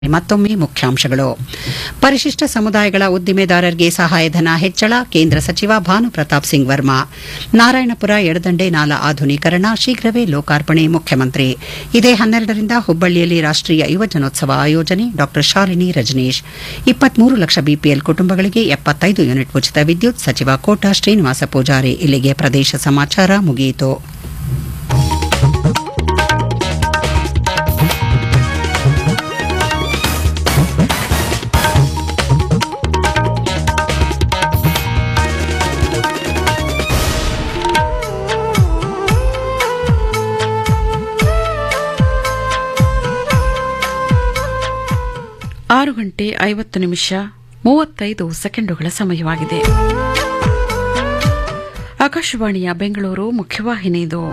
ಮತ್ತೊಮ್ಮೆ ಮುಖ್ಯಾಂಶಗಳು ಪರಿಶಿಷ್ಟ ಸಮುದಾಯಗಳ ಉದ್ದಿಮೆದಾರರಿಗೆ ಸಹಾಯಧನ ಹೆಚ್ಚಳ ಕೇಂದ್ರ ಸಚಿವ ಭಾನು ಪ್ರತಾಪ್ ಸಿಂಗ್ ವರ್ಮಾ ನಾರಾಯಣಪುರ ಎಡದಂಡೆ ನಾಲಾ ಆಧುನೀಕರಣ ಶೀಘ್ರವೇ ಲೋಕಾರ್ಪಣೆ ಮುಖ್ಯಮಂತ್ರಿ ಇದೇ ಹನ್ನೆರಡರಿಂದ ಹುಬ್ಬಳ್ಳಿಯಲ್ಲಿ ರಾಷ್ಟೀಯ ಯುವಜನೋತ್ಸವ ಆಯೋಜನೆ ಡಾ ಶಾಲಿನಿ ರಜನೀಶ್ ಇಪ್ಪತ್ಮೂರು ಲಕ್ಷ ಬಿಪಿಎಲ್ ಕುಟುಂಬಗಳಿಗೆ ಎಪ್ಪತ್ತೈದು ಯೂನಿಟ್ ಉಚಿತ ವಿದ್ಯುತ್ ಸಚಿವ ಕೋಟ ಶ್ರೀನಿವಾಸ ಪೂಜಾರಿ ಇಲ್ಲಿಗೆ ಪ್ರದೇಶ ಸಮಾಚಾರ ಮುಗಿಯಿತು ಆರು ಗಂಟೆ ಐವತ್ತು ನಿಮಿಷ ಮೂವತ್ತೈದು ಸೆಕೆಂಡುಗಳ ಸಮಯವಾಗಿದೆ ಆಕಾಶವಾಣಿಯ ಬೆಂಗಳೂರು ಮುಖ್ಯವಾಹಿನಿದು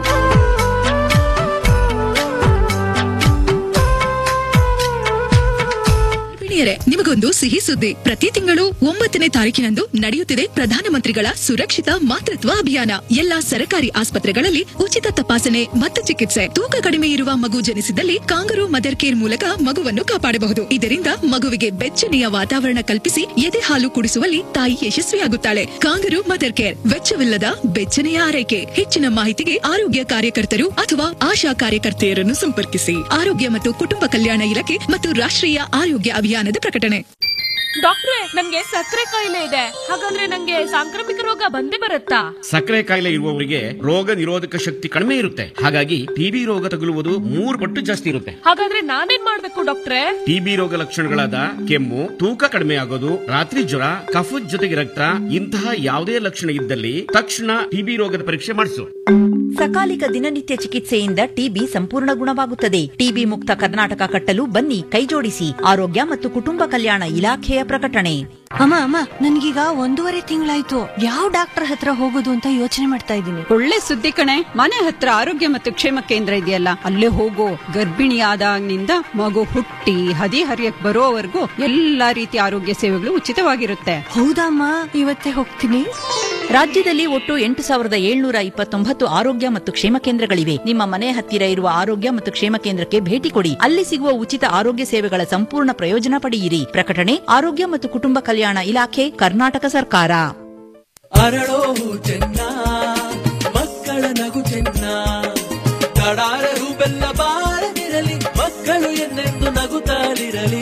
ಗರ್ಭಿಣಿಯರೇ ನಿಮಗೊಂದು ಸಿಹಿ ಸುದ್ದಿ ಪ್ರತಿ ತಿಂಗಳು ಒಂಬತ್ತನೇ ತಾರೀಕಿನಂದು ನಡೆಯುತ್ತಿದೆ ಪ್ರಧಾನಮಂತ್ರಿಗಳ ಸುರಕ್ಷಿತ ಮಾತೃತ್ವ ಅಭಿಯಾನ ಎಲ್ಲಾ ಸರ್ಕಾರಿ ಆಸ್ಪತ್ರೆಗಳಲ್ಲಿ ಉಚಿತ ತಪಾಸಣೆ ಮತ್ತು ಚಿಕಿತ್ಸೆ ತೂಕ ಕಡಿಮೆ ಇರುವ ಮಗು ಜನಿಸಿದಲ್ಲಿ ಕಾಂಗರು ಮದರ್ ಕೇರ್ ಮೂಲಕ ಮಗುವನ್ನು ಕಾಪಾಡಬಹುದು ಇದರಿಂದ ಮಗುವಿಗೆ ಬೆಚ್ಚನೆಯ ವಾತಾವರಣ ಕಲ್ಪಿಸಿ ಎದೆ ಹಾಲು ಕುಡಿಸುವಲ್ಲಿ ತಾಯಿ ಯಶಸ್ವಿಯಾಗುತ್ತಾಳೆ ಕಾಂಗರು ಮದರ್ ಕೇರ್ ವೆಚ್ಚವಿಲ್ಲದ ಬೆಚ್ಚನೆಯ ಆರೈಕೆ ಹೆಚ್ಚಿನ ಮಾಹಿತಿಗೆ ಆರೋಗ್ಯ ಕಾರ್ಯಕರ್ತರು ಅಥವಾ ಆಶಾ ಕಾರ್ಯಕರ್ತೆಯರನ್ನು ಸಂಪರ್ಕಿಸಿ ಆರೋಗ್ಯ ಮತ್ತು ಕುಟುಂಬ ಕಲ್ಯಾಣ ಇಲಾಖೆ ಮತ್ತು ರಾಷ್ಟ್ರೀಯ ಆರೋಗ್ಯ ಅಭಿಯಾನದ ಪ್ರಕಟಣೆ ಡಾಕ್ಟ್ರೆ ನನ್ಗೆ ಸಕ್ಕರೆ ಕಾಯಿಲೆ ಇದೆ ಹಾಗಂದ್ರೆ ನಂಗೆ ಸಾಂಕ್ರಾಮಿಕ ರೋಗ ಬಂದೇ ಬರುತ್ತಾ ಸಕ್ಕರೆ ಕಾಯಿಲೆ ಇರುವವರಿಗೆ ರೋಗ ನಿರೋಧಕ ಶಕ್ತಿ ಕಡಿಮೆ ಇರುತ್ತೆ ಹಾಗಾಗಿ ಟಿಬಿ ರೋಗ ತಗುಲುವುದು ಮೂರು ಪಟ್ಟು ಜಾಸ್ತಿ ಇರುತ್ತೆ ಹಾಗಾದ್ರೆ ನಾನೇನ್ ಮಾಡ್ಬೇಕು ಡಾಕ್ಟ್ರೆ ಟಿಬಿ ರೋಗ ಲಕ್ಷಣಗಳಾದ ಕೆಮ್ಮು ತೂಕ ಕಡಿಮೆ ಆಗೋದು ರಾತ್ರಿ ಜ್ವರ ಕಫದ ಜೊತೆಗೆ ರಕ್ತ ಇಂತಹ ಯಾವುದೇ ಲಕ್ಷಣ ಇದ್ದಲ್ಲಿ ತಕ್ಷಣ ಟಿಬಿ ರೋಗದ ಪರೀಕ್ಷೆ ಮಾಡಿಸು ಸಕಾಲಿಕ ದಿನನಿತ್ಯ ಚಿಕಿತ್ಸೆಯಿಂದ ಟಿಬಿ ಸಂಪೂರ್ಣ ಗುಣವಾಗುತ್ತದೆ ಟಿಬಿ ಮುಕ್ತ ಕರ್ನಾಟಕ ಕಟ್ಟಲು ಬನ್ನಿ ಕೈಜೋಡಿಸಿ ಆರೋಗ್ಯ ಮತ್ತು ಕುಟುಂಬ ಕಲ್ಯಾಣ ಇಲಾಖೆಯ ಪ್ರಕಟಣೆ ಅಮ್ಮ ಅಮ್ಮ ನನ್ಗೀಗ ಒಂದೂವರೆ ತಿಂಗಳಾಯ್ತು ಯಾವ ಡಾಕ್ಟರ್ ಹತ್ರ ಹೋಗೋದು ಅಂತ ಯೋಚನೆ ಮಾಡ್ತಾ ಇದ್ದೀನಿ ಒಳ್ಳೆ ಸುದ್ದಿ ಕಣೆ ಮನೆ ಹತ್ರ ಆರೋಗ್ಯ ಮತ್ತು ಕ್ಷೇಮ ಕೇಂದ್ರ ಇದೆಯಲ್ಲ ಅಲ್ಲೇ ಹೋಗೋ ಗರ್ಭಿಣಿ ಆದಾಗಿನಿಂದ ಮಗು ಹುಟ್ಟಿ ಹದಿ ಹರಿಯಕ್ ಬರೋವರೆಗೂ ಎಲ್ಲಾ ರೀತಿಯ ಆರೋಗ್ಯ ಸೇವೆಗಳು ಉಚಿತವಾಗಿರುತ್ತೆ ಹೌದಮ್ಮ ಇವತ್ತೇ ಹೋಗ್ತೀನಿ ರಾಜ್ಯದಲ್ಲಿ ಒಟ್ಟು ಎಂಟು ಸಾವಿರದ ಏಳ್ನೂರ ಇಪ್ಪತ್ತೊಂಬತ್ತು ಆರೋಗ್ಯ ಮತ್ತು ಕ್ಷೇಮ ಕೇಂದ್ರಗಳಿವೆ ನಿಮ್ಮ ಮನೆ ಹತ್ತಿರ ಇರುವ ಆರೋಗ್ಯ ಮತ್ತು ಕ್ಷೇಮ ಕೇಂದ್ರಕ್ಕೆ ಭೇಟಿ ಕೊಡಿ ಅಲ್ಲಿ ಸಿಗುವ ಉಚಿತ ಆರೋಗ್ಯ ಸೇವೆಗಳ ಸಂಪೂರ್ಣ ಪ್ರಯೋಜನ ಪಡೆಯಿರಿ ಪ್ರಕಟಣೆ ಆರೋಗ್ಯ ಮತ್ತು ಕುಟುಂಬ ಕಲ್ಯಾಣ ಇಲಾಖೆ ಕರ್ನಾಟಕ ಸರ್ಕಾರ ಅರಳೋ ಚೆನ್ನ ಮಕ್ಕಳ ನಗು ಚೆನ್ನ ಕಡಾರರು ಬೆಲ್ಲ ಬಾರದಿರಲಿ ಮಕ್ಕಳು ಎನ್ನೆಂದು ನಗುತ್ತಾಲಿರಲಿ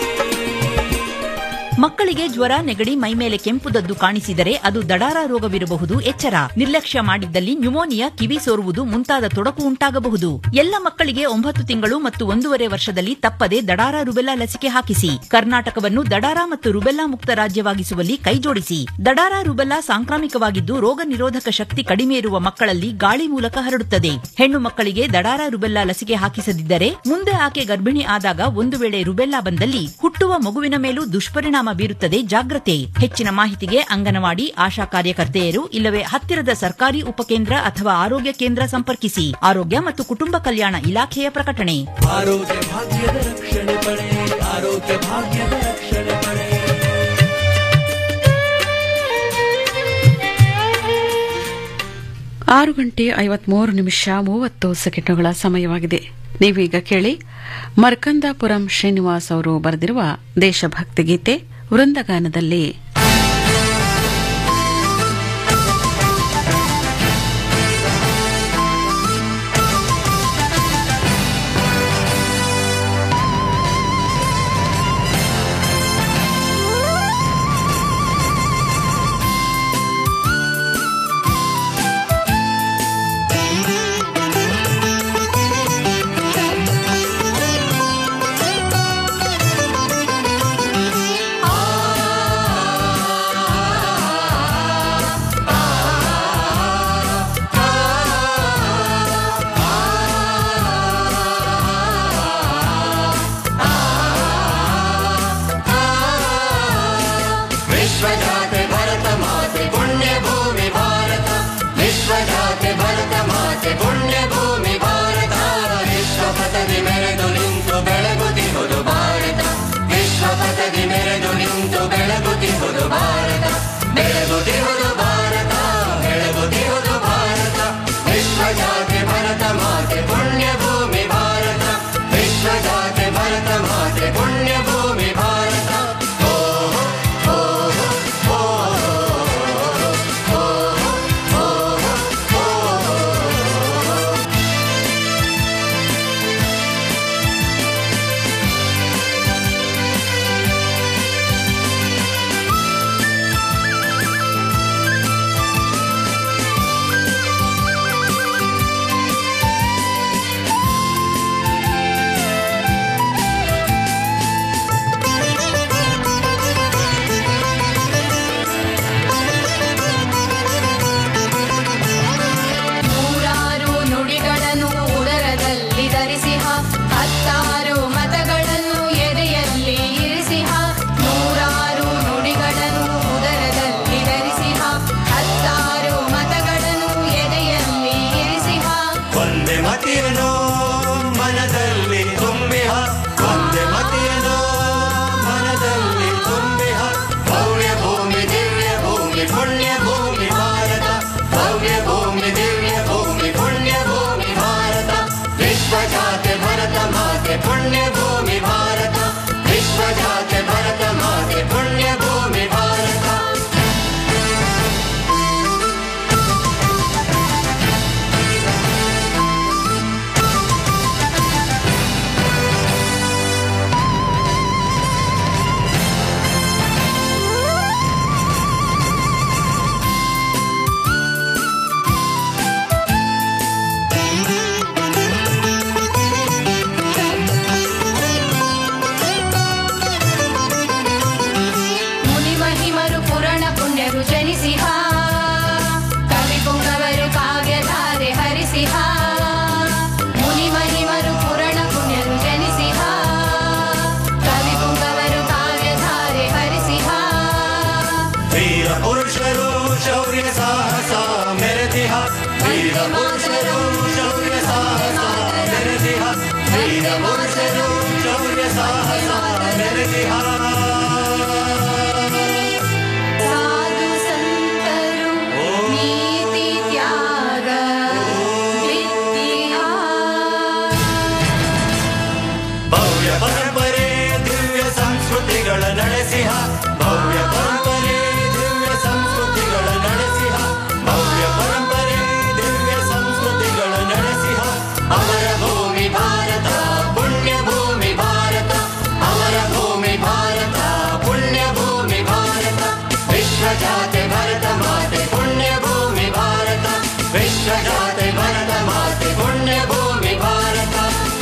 ಮಕ್ಕಳಿಗೆ ಜ್ವರ ನೆಗಡಿ ಮೈಮೇಲೆ ಕೆಂಪುದದ್ದು ಕಾಣಿಸಿದರೆ ಅದು ದಡಾರ ರೋಗವಿರಬಹುದು ಎಚ್ಚರ ನಿರ್ಲಕ್ಷ್ಯ ಮಾಡಿದ್ದಲ್ಲಿ ನ್ಯುಮೋನಿಯಾ ಕಿವಿ ಸೋರುವುದು ಮುಂತಾದ ತೊಡಕು ಉಂಟಾಗಬಹುದು ಎಲ್ಲ ಮಕ್ಕಳಿಗೆ ಒಂಬತ್ತು ತಿಂಗಳು ಮತ್ತು ಒಂದೂವರೆ ವರ್ಷದಲ್ಲಿ ತಪ್ಪದೆ ದಡಾರ ರುಬೆಲ್ಲಾ ಲಸಿಕೆ ಹಾಕಿಸಿ ಕರ್ನಾಟಕವನ್ನು ದಡಾರ ಮತ್ತು ರುಬೆಲ್ಲಾ ಮುಕ್ತ ರಾಜ್ಯವಾಗಿಸುವಲ್ಲಿ ಕೈಜೋಡಿಸಿ ದಡಾರ ರುಬೆಲ್ಲಾ ಸಾಂಕ್ರಾಮಿಕವಾಗಿದ್ದು ರೋಗ ನಿರೋಧಕ ಶಕ್ತಿ ಕಡಿಮೆ ಇರುವ ಮಕ್ಕಳಲ್ಲಿ ಗಾಳಿ ಮೂಲಕ ಹರಡುತ್ತದೆ ಹೆಣ್ಣು ಮಕ್ಕಳಿಗೆ ದಡಾರ ರುಬೆಲ್ಲಾ ಲಸಿಕೆ ಹಾಕಿಸದಿದ್ದರೆ ಮುಂದೆ ಆಕೆ ಗರ್ಭಿಣಿ ಆದಾಗ ಒಂದು ವೇಳೆ ರುಬೆಲ್ಲಾ ಬಂದಲ್ಲಿ ಹುಟ್ಟುವ ಮಗುವಿನ ಮೇಲೂ ದುಷ್ಪರಿಣಾಮ ಬೀರುತ್ತದೆ ಜಾಗ್ರತೆ ಹೆಚ್ಚಿನ ಮಾಹಿತಿಗೆ ಅಂಗನವಾಡಿ ಆಶಾ ಕಾರ್ಯಕರ್ತೆಯರು ಇಲ್ಲವೇ ಹತ್ತಿರದ ಸರ್ಕಾರಿ ಉಪಕೇಂದ್ರ ಅಥವಾ ಆರೋಗ್ಯ ಕೇಂದ್ರ ಸಂಪರ್ಕಿಸಿ ಆರೋಗ್ಯ ಮತ್ತು ಕುಟುಂಬ ಕಲ್ಯಾಣ ಇಲಾಖೆಯ ಪ್ರಕಟಣೆ ಆರೋಗ್ಯ ಭಾಗ್ಯದ ರಕ್ಷಣೆ ಪಡೆ ಆರೋಗ್ಯ ಭಾಗ್ಯದ ರಕ್ಷಣೆ ಪಡೆ ಆರು ಗಂಟೆ ಐವತ್ಮೂರು ನಿಮಿಷ ಮೂವತ್ತು ಸೆಕೆಂಡುಗಳ ಸಮಯವಾಗಿದೆ ನೀವೀಗ ಕೇಳಿ ಮರ್ಕಂದಾಪುರಂ ಶ್ರೀನಿವಾಸ್ ಅವರು ಬರೆದಿರುವ ದೇಶಭಕ್ತಿ ಗೀತೆ ವೃಂದಗಾನದಲ್ಲಿ ಆ ಶೌರ್ಯ ಸಾಹಸ ಮೆರೆದಿಹ ವೀರ ಪುರುಷರು ಶೌರ್ಯ ಸಾಹಸ ಮೆರೆದಿಹ ವೀರ ಪುರುಷರು ಶೌರ್ಯ ಸಾಹಸ ಮೆರೆದಿಹ ಸಾಧು ಸಂತರು ನೀತಿ ತ್ಯಾಗ ವಿದ್ಯಾ ಭವ್ಯ ಪರಂಪರೆ ದಿವ್ಯ ಸಂಸ್ಕೃತಿಗಳ ನಡೆಸಿಹ ಭವ್ಯ ಪರಂಪರೆ ದಿವ್ಯ ಸಂಸ್ಕೃತಿಗಳ ನಡೆಸಿಹ ಭವ್ಯ ಪರಂಪರೆ ದಿವ್ಯ ಸಂಸ್ಕೃತಿಗಳ ನಡೆಸಿಹ ಅವರ ಭೂಮಿ ಭಾರತ ಪುಣ್ಯ ಭೂಮಿ ಭಾರತ ಅವರ ಭೂಮಿ ಭಾರತ ಪುಣ್ಯ ಭೂಮಿ ಭಾರತ ವಿಶ್ವ ಜಾತೆ ಭರತ ಮಾತೆ ಪುಣ್ಯ ಭೂಮಿ ಭಾರತ ವಿಶ್ವ ಜಾತೆ ಭರತ ಮಾತೆ ಪುಣ್ಯ ಭೂಮಿ ಭಾರತ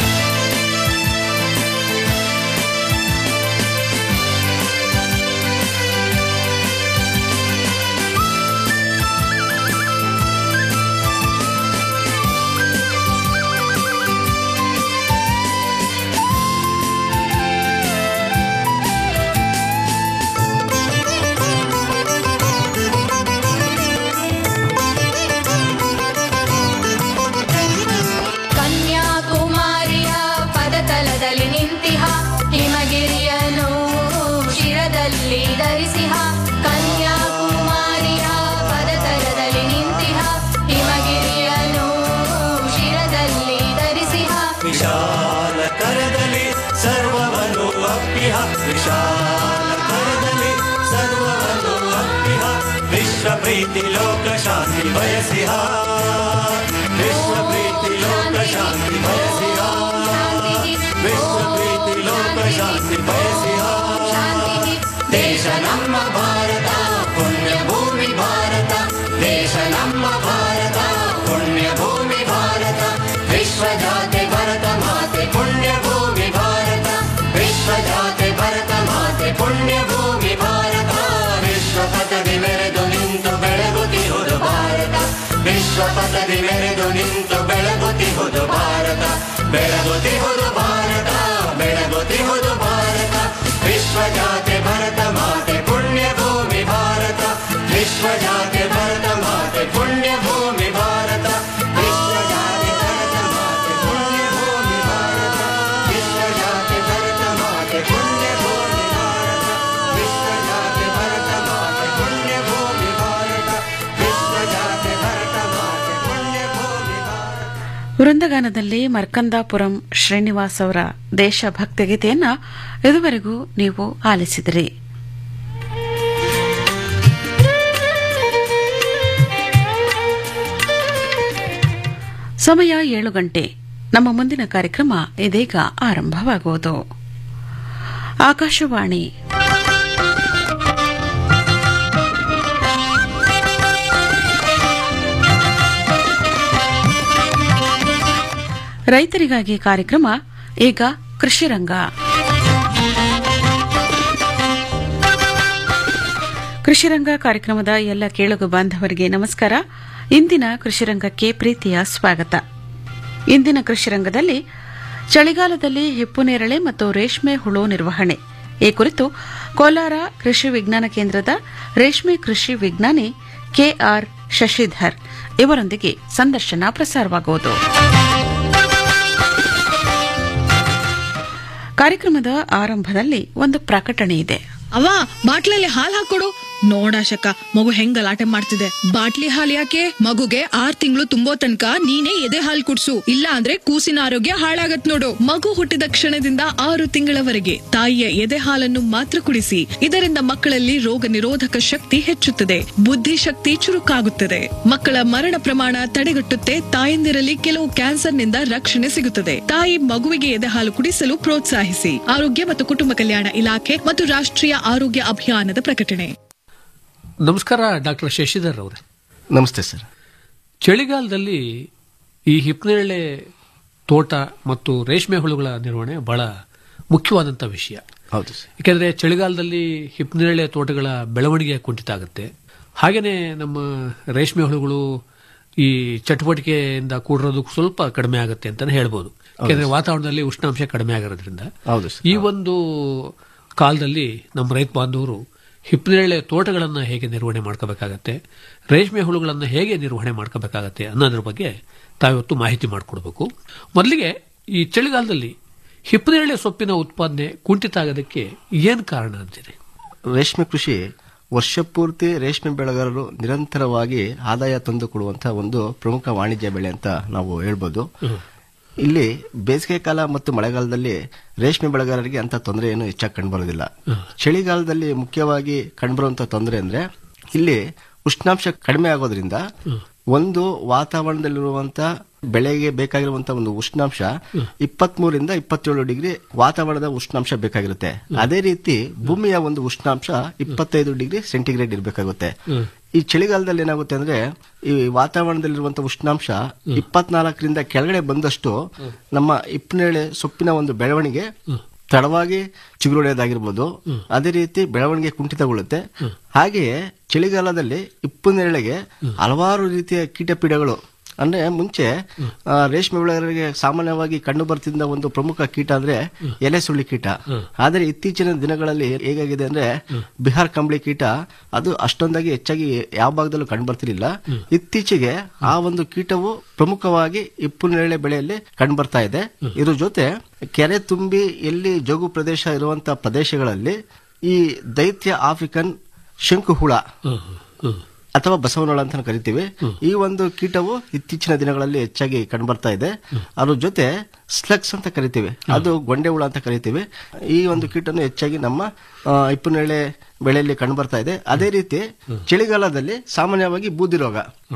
ಕನ್ಯಾಕುಮಾರಿಯ ಪದತಲದಲ್ಲಿ ನಿಂತಿಹ ಹಿಮಗಿರಿಯನು ಶಿರದಲ್ಲಿ ಧರಿಸಿಹ ಕನ್ಯಾಕುಮಾರಿಯ ಪದತಲದಲ್ಲಿ ನಿಂತಿಹ ಹಿಮಗಿರಿಯನು ಶಿರದಲ್ಲಿ ಧರಿಸಿಹ ವಿಶಾಲ ಕರದಲ್ಲಿ ಸರ್ವವನ್ನು ಅಪ್ಪಿಹ ವಿಶಾಲ ಕರದಲ್ಲಿ ಸರ್ವವನ್ನು ಅಪ್ಪಿಹ ವಿಶ್ವ ಪ್ರೀತಿ ಲೋಕ ಶಾಂತಿ ಬಯಸಿಹ ವಿಶ್ವ ಪ್ರೀತಿ ಲೋಕ ಶಾಂತಿ ಬಯಸಿಹ ವಿಶ್ವ ಪ್ರೀತಿ ಲೋಕ ಶಾಂತಿ ಬಯಸಿಹ ದೇಶ ನಮ್ಮ ಭಾರತ ಪುಣ್ಯ ಭೂಮಿ ಭಾರತ ದೇಶ ನಮ್ಮ ಭಾರತ ಪುಣ್ಯ ಭೂಮಿ ಭಾರತ ವಿಶ್ವ ಜಾತೆ ಭರತ ಮಾತೆ ಪುಣ್ಯ ಭೂಮಿ ಭಾರತ ವಿಶ್ವ ಜಾತೆ ಭರತ ಮಾತೆ ಪುಣ್ಯ ಭೂಮಿ ಭಾರತ ವಿಶ್ವ ಪಥದಿ ಮೆರೆದು ನಿಂತು ಬೆಳಗುತ್ತಿಹುದು ಭಾರತ ವಿಶ್ವ ಪಥದಿ ಮೆರೆದು ನಿಂತು ಬೆಳಗುತ್ತಿಹುದು ಭಾರತ ಬೆಳಗುತ್ತಿಹುದು ಭಾರತ ಬೆಳಗುತ್ತಿಹುದು ಭಾರತ ವಿಶ್ವ ಜಾತೆ ಭರತ ಮಾತೆ ಪುಣ್ಯ ಭೂಮಿ ಭಾರತ ವಿಶ್ವ ಜಾತೆ ಭರತ ಮಾತೆ ಪುಣ್ಯ ಭೂಮಿ ಭಾರತ ವಿಶ್ವ ಜಾತೆ ಭರತ ಮಾತೆ ಪುಣ್ಯ ಭೂಮಿ ಭಾರತ ವಿಶ್ವ ಜಾತೆ ಭರತ ಮಾತೆ ಪುಣ್ಯ ಭೂಮಿ ಭಾರತ ವಿಶ್ವ ಜಾತೆ ಭರತ ಮಾತೆ ಪುಣ್ಯ ಭೂಮಿ ಭಾರತ ವಿಶ್ವ ಜಾತೆ ಭರತ ಮಾತೆ ಪುಣ್ಯ ಭೂಮಿ ಭಾರತ ವೃಂದಗಾನದಲ್ಲಿ ಮರ್ಕಂದಾಪುರಂ ಶ್ರೀನಿವಾಸ್ ಅವರ ದೇಶಭಕ್ತಿ ಗೀತೆಯನ್ನ ಇದುವರೆಗೂ ನೀವು ಆಲಿಸಿದಿರಿ ಸಮಯ ಏಳು ಗಂಟೆ ನಮ್ಮ ಮುಂದಿನ ಕಾರ್ಯಕ್ರಮ ಇದೀಗ ಆರಂಭವಾಗುವುದು ಆಕಾಶವಾಣಿ ರೈತರಿಗಾಗಿ ಕಾರ್ಯಕ್ರಮ ಈಗ ಕೃಷಿರಂಗ ಕೃಷಿರಂಗ ಕಾರ್ಯಕ್ರಮದ ಎಲ್ಲ ಕೇಳುಗ ಬಾಂಧವರಿಗೆ ನಮಸ್ಕಾರ ಇಂದಿನ ಕೃಷಿರಂಗಕ್ಕೆ ಪ್ರೀತಿಯ ಸ್ವಾಗತ ಇಂದಿನ ಕೃಷಿರಂಗದಲ್ಲಿ ಚಳಿಗಾಲದಲ್ಲಿ ಹಿಪ್ಪುನೇರಳೆ ಮತ್ತು ರೇಷ್ಮೆ ಹುಳು ನಿರ್ವಹಣೆ ಈ ಕುರಿತು ಕೋಲಾರ ಕೃಷಿ ವಿಜ್ಞಾನ ಕೇಂದ್ರದ ರೇಷ್ಮೆ ಕೃಷಿ ವಿಜ್ಞಾನಿ ಕೆಆರ್ ಶಶಿಧರ್ ಇವರೊಂದಿಗೆ ಸಂದರ್ಶನ ಪ್ರಸಾರವಾಗುವುದು ಕಾರ್ಯಕ್ರಮದ ಆರಂಭದಲ್ಲಿ ಒಂದು ಪ್ರಕಟಣೆ ಇದೆ ಅವ ಬಾಟ್ಲಲ್ಲಿ ಹಾಲ್ ಹಾಕೊಡು ನೋಡಾಶಕ ಮಗು ಹೆಂಗ್ ಗಲಾಟೆ ಮಾಡ್ತಿದೆ ಬಾಟ್ಲಿ ಹಾಲ್ ಯಾಕೆ ಮಗುಗೆ ಆರ್ ತಿಂಗಳು ತುಂಬೋ ತನಕ ನೀನೇ ಎದೆ ಹಾಲ್ ಕುಡ್ಸು ಇಲ್ಲ ಅಂದ್ರೆ ಕೂಸಿನ ಆರೋಗ್ಯ ಹಾಳಾಗತ್ ನೋಡು ಮಗು ಹುಟ್ಟಿದ ಕ್ಷಣದಿಂದ ಆರು ತಿಂಗಳವರೆಗೆ ತಾಯಿಯ ಎದೆ ಹಾಲನ್ನು ಮಾತ್ರ ಕುಡಿಸಿ ಇದರಿಂದ ಮಕ್ಕಳಲ್ಲಿ ರೋಗ ನಿರೋಧಕ ಶಕ್ತಿ ಹೆಚ್ಚುತ್ತದೆ ಬುದ್ಧಿಶಕ್ತಿ ಚುರುಕಾಗುತ್ತದೆ ಮಕ್ಕಳ ಮರಣ ಪ್ರಮಾಣ ತಡೆಗಟ್ಟುತ್ತೆ ತಾಯಂದಿರಲ್ಲಿ ಕೆಲವು ಕ್ಯಾನ್ಸರ್ನಿಂದ ರಕ್ಷಣೆ ಸಿಗುತ್ತದೆ ತಾಯಿ ಮಗುವಿಗೆ ಎದೆ ಹಾಲು ಕುಡಿಸಲು ಪ್ರೋತ್ಸಾಹಿಸಿ ಆರೋಗ್ಯ ಮತ್ತು ಕುಟುಂಬ ಕಲ್ಯಾಣ ಇಲಾಖೆ ಮತ್ತು ರಾಷ್ಟ್ರೀಯ ಆರೋಗ್ಯ ಅಭಿಯಾನದ ಪ್ರಕಟಣೆ ನಮಸ್ಕಾರ ಡಾಕ್ಟರ್ ಶಶಿಧರ್ ಅವರೇ ನಮಸ್ತೆ ಸರ್ ಚಳಿಗಾಲದಲ್ಲಿ ಈ ಹಿಪ್ಪನೇರಳೆ ತೋಟ ಮತ್ತು ರೇಷ್ಮೆ ಹುಳುಗಳ ನಿರ್ವಹಣೆ ಬಹಳ ಮುಖ್ಯವಾದಂಥ ವಿಷಯ ಹೌದು ಸರ್ ಯಾಕೆಂದ್ರೆ ಚಳಿಗಾಲದಲ್ಲಿ ಹಿಪ್ಪನೇರಳೆ ತೋಟಗಳ ಬೆಳವಣಿಗೆ ಕುಂಠಿತ ಆಗುತ್ತೆ ಹಾಗೇನೆ ನಮ್ಮ ರೇಷ್ಮೆ ಹುಳುಗಳು ಈ ಚಟುವಟಿಕೆಯಿಂದ ಕೂಡಿರೋದು ಸ್ವಲ್ಪ ಕಡಿಮೆ ಆಗುತ್ತೆ ಅಂತಾನೆ ಹೇಳ್ಬೋದು ಯಾಕೆಂದ್ರೆ ವಾತಾವರಣದಲ್ಲಿ ಉಷ್ಣಾಂಶ ಕಡಿಮೆ ಆಗಿರೋದ್ರಿಂದ ಹೌದು ಸರ್ ಈ ಒಂದು ಕಾಲದಲ್ಲಿ ನಮ್ಮ ರೈತ ಬಾಂಧವರು ಹಿಪ್ಪನೇರಳೆ ತೋಟಗಳನ್ನು ಹೇಗೆ ನಿರ್ವಹಣೆ ಮಾಡ್ಕೋಬೇಕಾಗತ್ತೆ ರೇಷ್ಮೆ ಹುಳುಗಳನ್ನು ಹೇಗೆ ನಿರ್ವಹಣೆ ಮಾಡ್ಕೋಬೇಕಾಗತ್ತೆ ಅನ್ನೋದ್ರ ಬಗ್ಗೆ ತಾವಿವತ್ತು ಮಾಹಿತಿ ಮಾಡಿಕೊಡ್ಬೇಕು ಮೊದಲಿಗೆ ಈ ಚಳಿಗಾಲದಲ್ಲಿ ಹಿಪ್ಪನೇರಳೆ ಸೊಪ್ಪಿನ ಉತ್ಪಾದನೆ ಕುಂಠಿತ ಆಗೋದಕ್ಕೆ ಏನು ಕಾರಣ ಅಂತೀರಿ ರೇಷ್ಮೆ ಕೃಷಿ ವರ್ಷಪೂರ್ತಿ ರೇಷ್ಮೆ ಬೆಳೆಗಾರರು ನಿರಂತರವಾಗಿ ಆದಾಯ ತಂದು ಕೊಡುವಂತಹ ಒಂದು ಪ್ರಮುಖ ವಾಣಿಜ್ಯ ಬೆಳೆ ಅಂತ ನಾವು ಹೇಳ್ಬೋದು ಇಲ್ಲಿ ಬೇಸಿಗೆ ಕಾಲ ಮತ್ತು ಮಳೆಗಾಲದಲ್ಲಿ ರೇಷ್ಮೆ ಬೆಳೆಗಾರರಿಗೆ ಅಂತ ತೊಂದರೆ ಏನು ಹೆಚ್ಚಾಗಿ ಕಂಡುಬರೋದಿಲ್ಲ ಚಳಿಗಾಲದಲ್ಲಿ ಮುಖ್ಯವಾಗಿ ಕಂಡುಬರುವಂತಹ ತೊಂದರೆ ಅಂದ್ರೆ ಇಲ್ಲಿ ಉಷ್ಣಾಂಶ ಕಡಿಮೆ ಆಗೋದ್ರಿಂದ ಒಂದು ವಾತಾವರಣದಲ್ಲಿರುವಂತ ಬೆಳೆಗೆ ಬೇಕಾಗಿರುವಂತಹ ಒಂದು ಉಷ್ಣಾಂಶ ಇಪ್ಪತ್ಮೂರಿಂದ ಇಪ್ಪತ್ತೇಳು ಡಿಗ್ರಿ ವಾತಾವರಣದ ಉಷ್ಣಾಂಶ ಬೇಕಾಗಿರುತ್ತೆ ಅದೇ ರೀತಿ ಭೂಮಿಯ ಒಂದು ಉಷ್ಣಾಂಶ ಇಪ್ಪತ್ತೈದು ಡಿಗ್ರಿ ಸೆಂಟಿಗ್ರೇಡ್ ಇರಬೇಕಾಗುತ್ತೆ ಈ ಚಳಿಗಾಲದಲ್ಲಿ ಏನಾಗುತ್ತೆ ಅಂದ್ರೆ ಈ ವಾತಾವರಣದಲ್ಲಿರುವಂತಹ ಉಷ್ಣಾಂಶ ಇಪ್ಪತ್ನಾಲ್ಕರಿಂದ ಕೆಳಗಡೆ ಬಂದಷ್ಟು ನಮ್ಮ ಇಪ್ಪನೇಳೆ ಸೊಪ್ಪಿನ ಒಂದು ಬೆಳವಣಿಗೆ ತಡವಾಗಿ ಚಿಗುರೊಡೆಯೋದಾಗಿರ್ಬೋದು ಅದೇ ರೀತಿ ಬೆಳವಣಿಗೆ ಕುಂಠಿತಗೊಳ್ಳುತ್ತೆ ಹಾಗೆಯೇ ಚಳಿಗಾಲದಲ್ಲಿ ಇಪ್ಪು ನೆರಳಿಗೆ ಹಲವಾರು ರೀತಿಯ ಕೀಟಪೀಡೆಗಳು ಅಂದ್ರೆ ಮುಂಚೆ ಆ, ರೇಷ್ಮೆ ಬೆಳೆಗಾರರಿಗೆ ಸಾಮಾನ್ಯವಾಗಿ ಕಂಡು ಬರ್ತಿದ್ದ ಒಂದು ಪ್ರಮುಖ ಕೀಟ ಅಂದ್ರೆ ಎಲೆ ಸುಳ್ಳಿ ಕೀಟ ಆದರೆ ಇತ್ತೀಚಿನ ದಿನಗಳಲ್ಲಿ ಹೇಗಾಗಿದೆ ಅಂದ್ರೆ ಬಿಹಾರ್ ಕಂಬಳಿ ಕೀಟ ಅದು ಅಷ್ಟೊಂದಾಗಿ ಹೆಚ್ಚಾಗಿ ಯಾವ ಭಾಗದಲ್ಲೂ ಕಂಡು ಬರ್ತಿರ್ಲಿಲ್ಲ ಇತ್ತೀಚೆಗೆ ಆ ಒಂದು ಕೀಟವು ಪ್ರಮುಖವಾಗಿ ಇಪ್ಪು ನೇರಳೆ ಬೆಳೆಯಲ್ಲಿ ಕಂಡು ಬರ್ತಾ ಇದೆ ಇದ್ರ ಜೊತೆ ಕೆರೆ ತುಂಬಿ ಎಲ್ಲಿ ಜೋಗು ಪ್ರದೇಶ ಇರುವಂತ ಪ್ರದೇಶಗಳಲ್ಲಿ ಈ ದೈತ್ಯ ಆಫ್ರಿಕನ್ ಶಂಕು ಹುಳ ಅಥವಾ ಬಸವನೊಳ ಅಂತ ನಾವು ಕರಿತೀವಿ ಈ ಒಂದು ಕೀಟವು ಇತ್ತೀಚಿನ ದಿನಗಳಲ್ಲಿ ಹೆಚ್ಚಾಗಿ ಕಂಡುಬರ್ತಾ ಇದೆ ಅದ್ರ ಜೊತೆ ಸ್ಲಗ್ಸ್ ಅಂತ ಕರಿತೀವಿ ಅದು ಗೊಂಡೆ ಹುಳ ಅಂತ ಕರಿತೀವಿ ಈ ಒಂದು ಕೀಟನು ಹೆಚ್ಚಾಗಿ ನಮ್ಮ ಆ, ಇಪ್ಪನೇಳೆ ಬೆಳೆಯಲ್ಲಿ ಕಂಡುಬರ್ತಾ ಇದೆ ಅದೇ ರೀತಿ ಚಳಿಗಾಲದಲ್ಲಿ ಸಾಮಾನ್ಯವಾಗಿ ಬೂದಿ ರೋಗ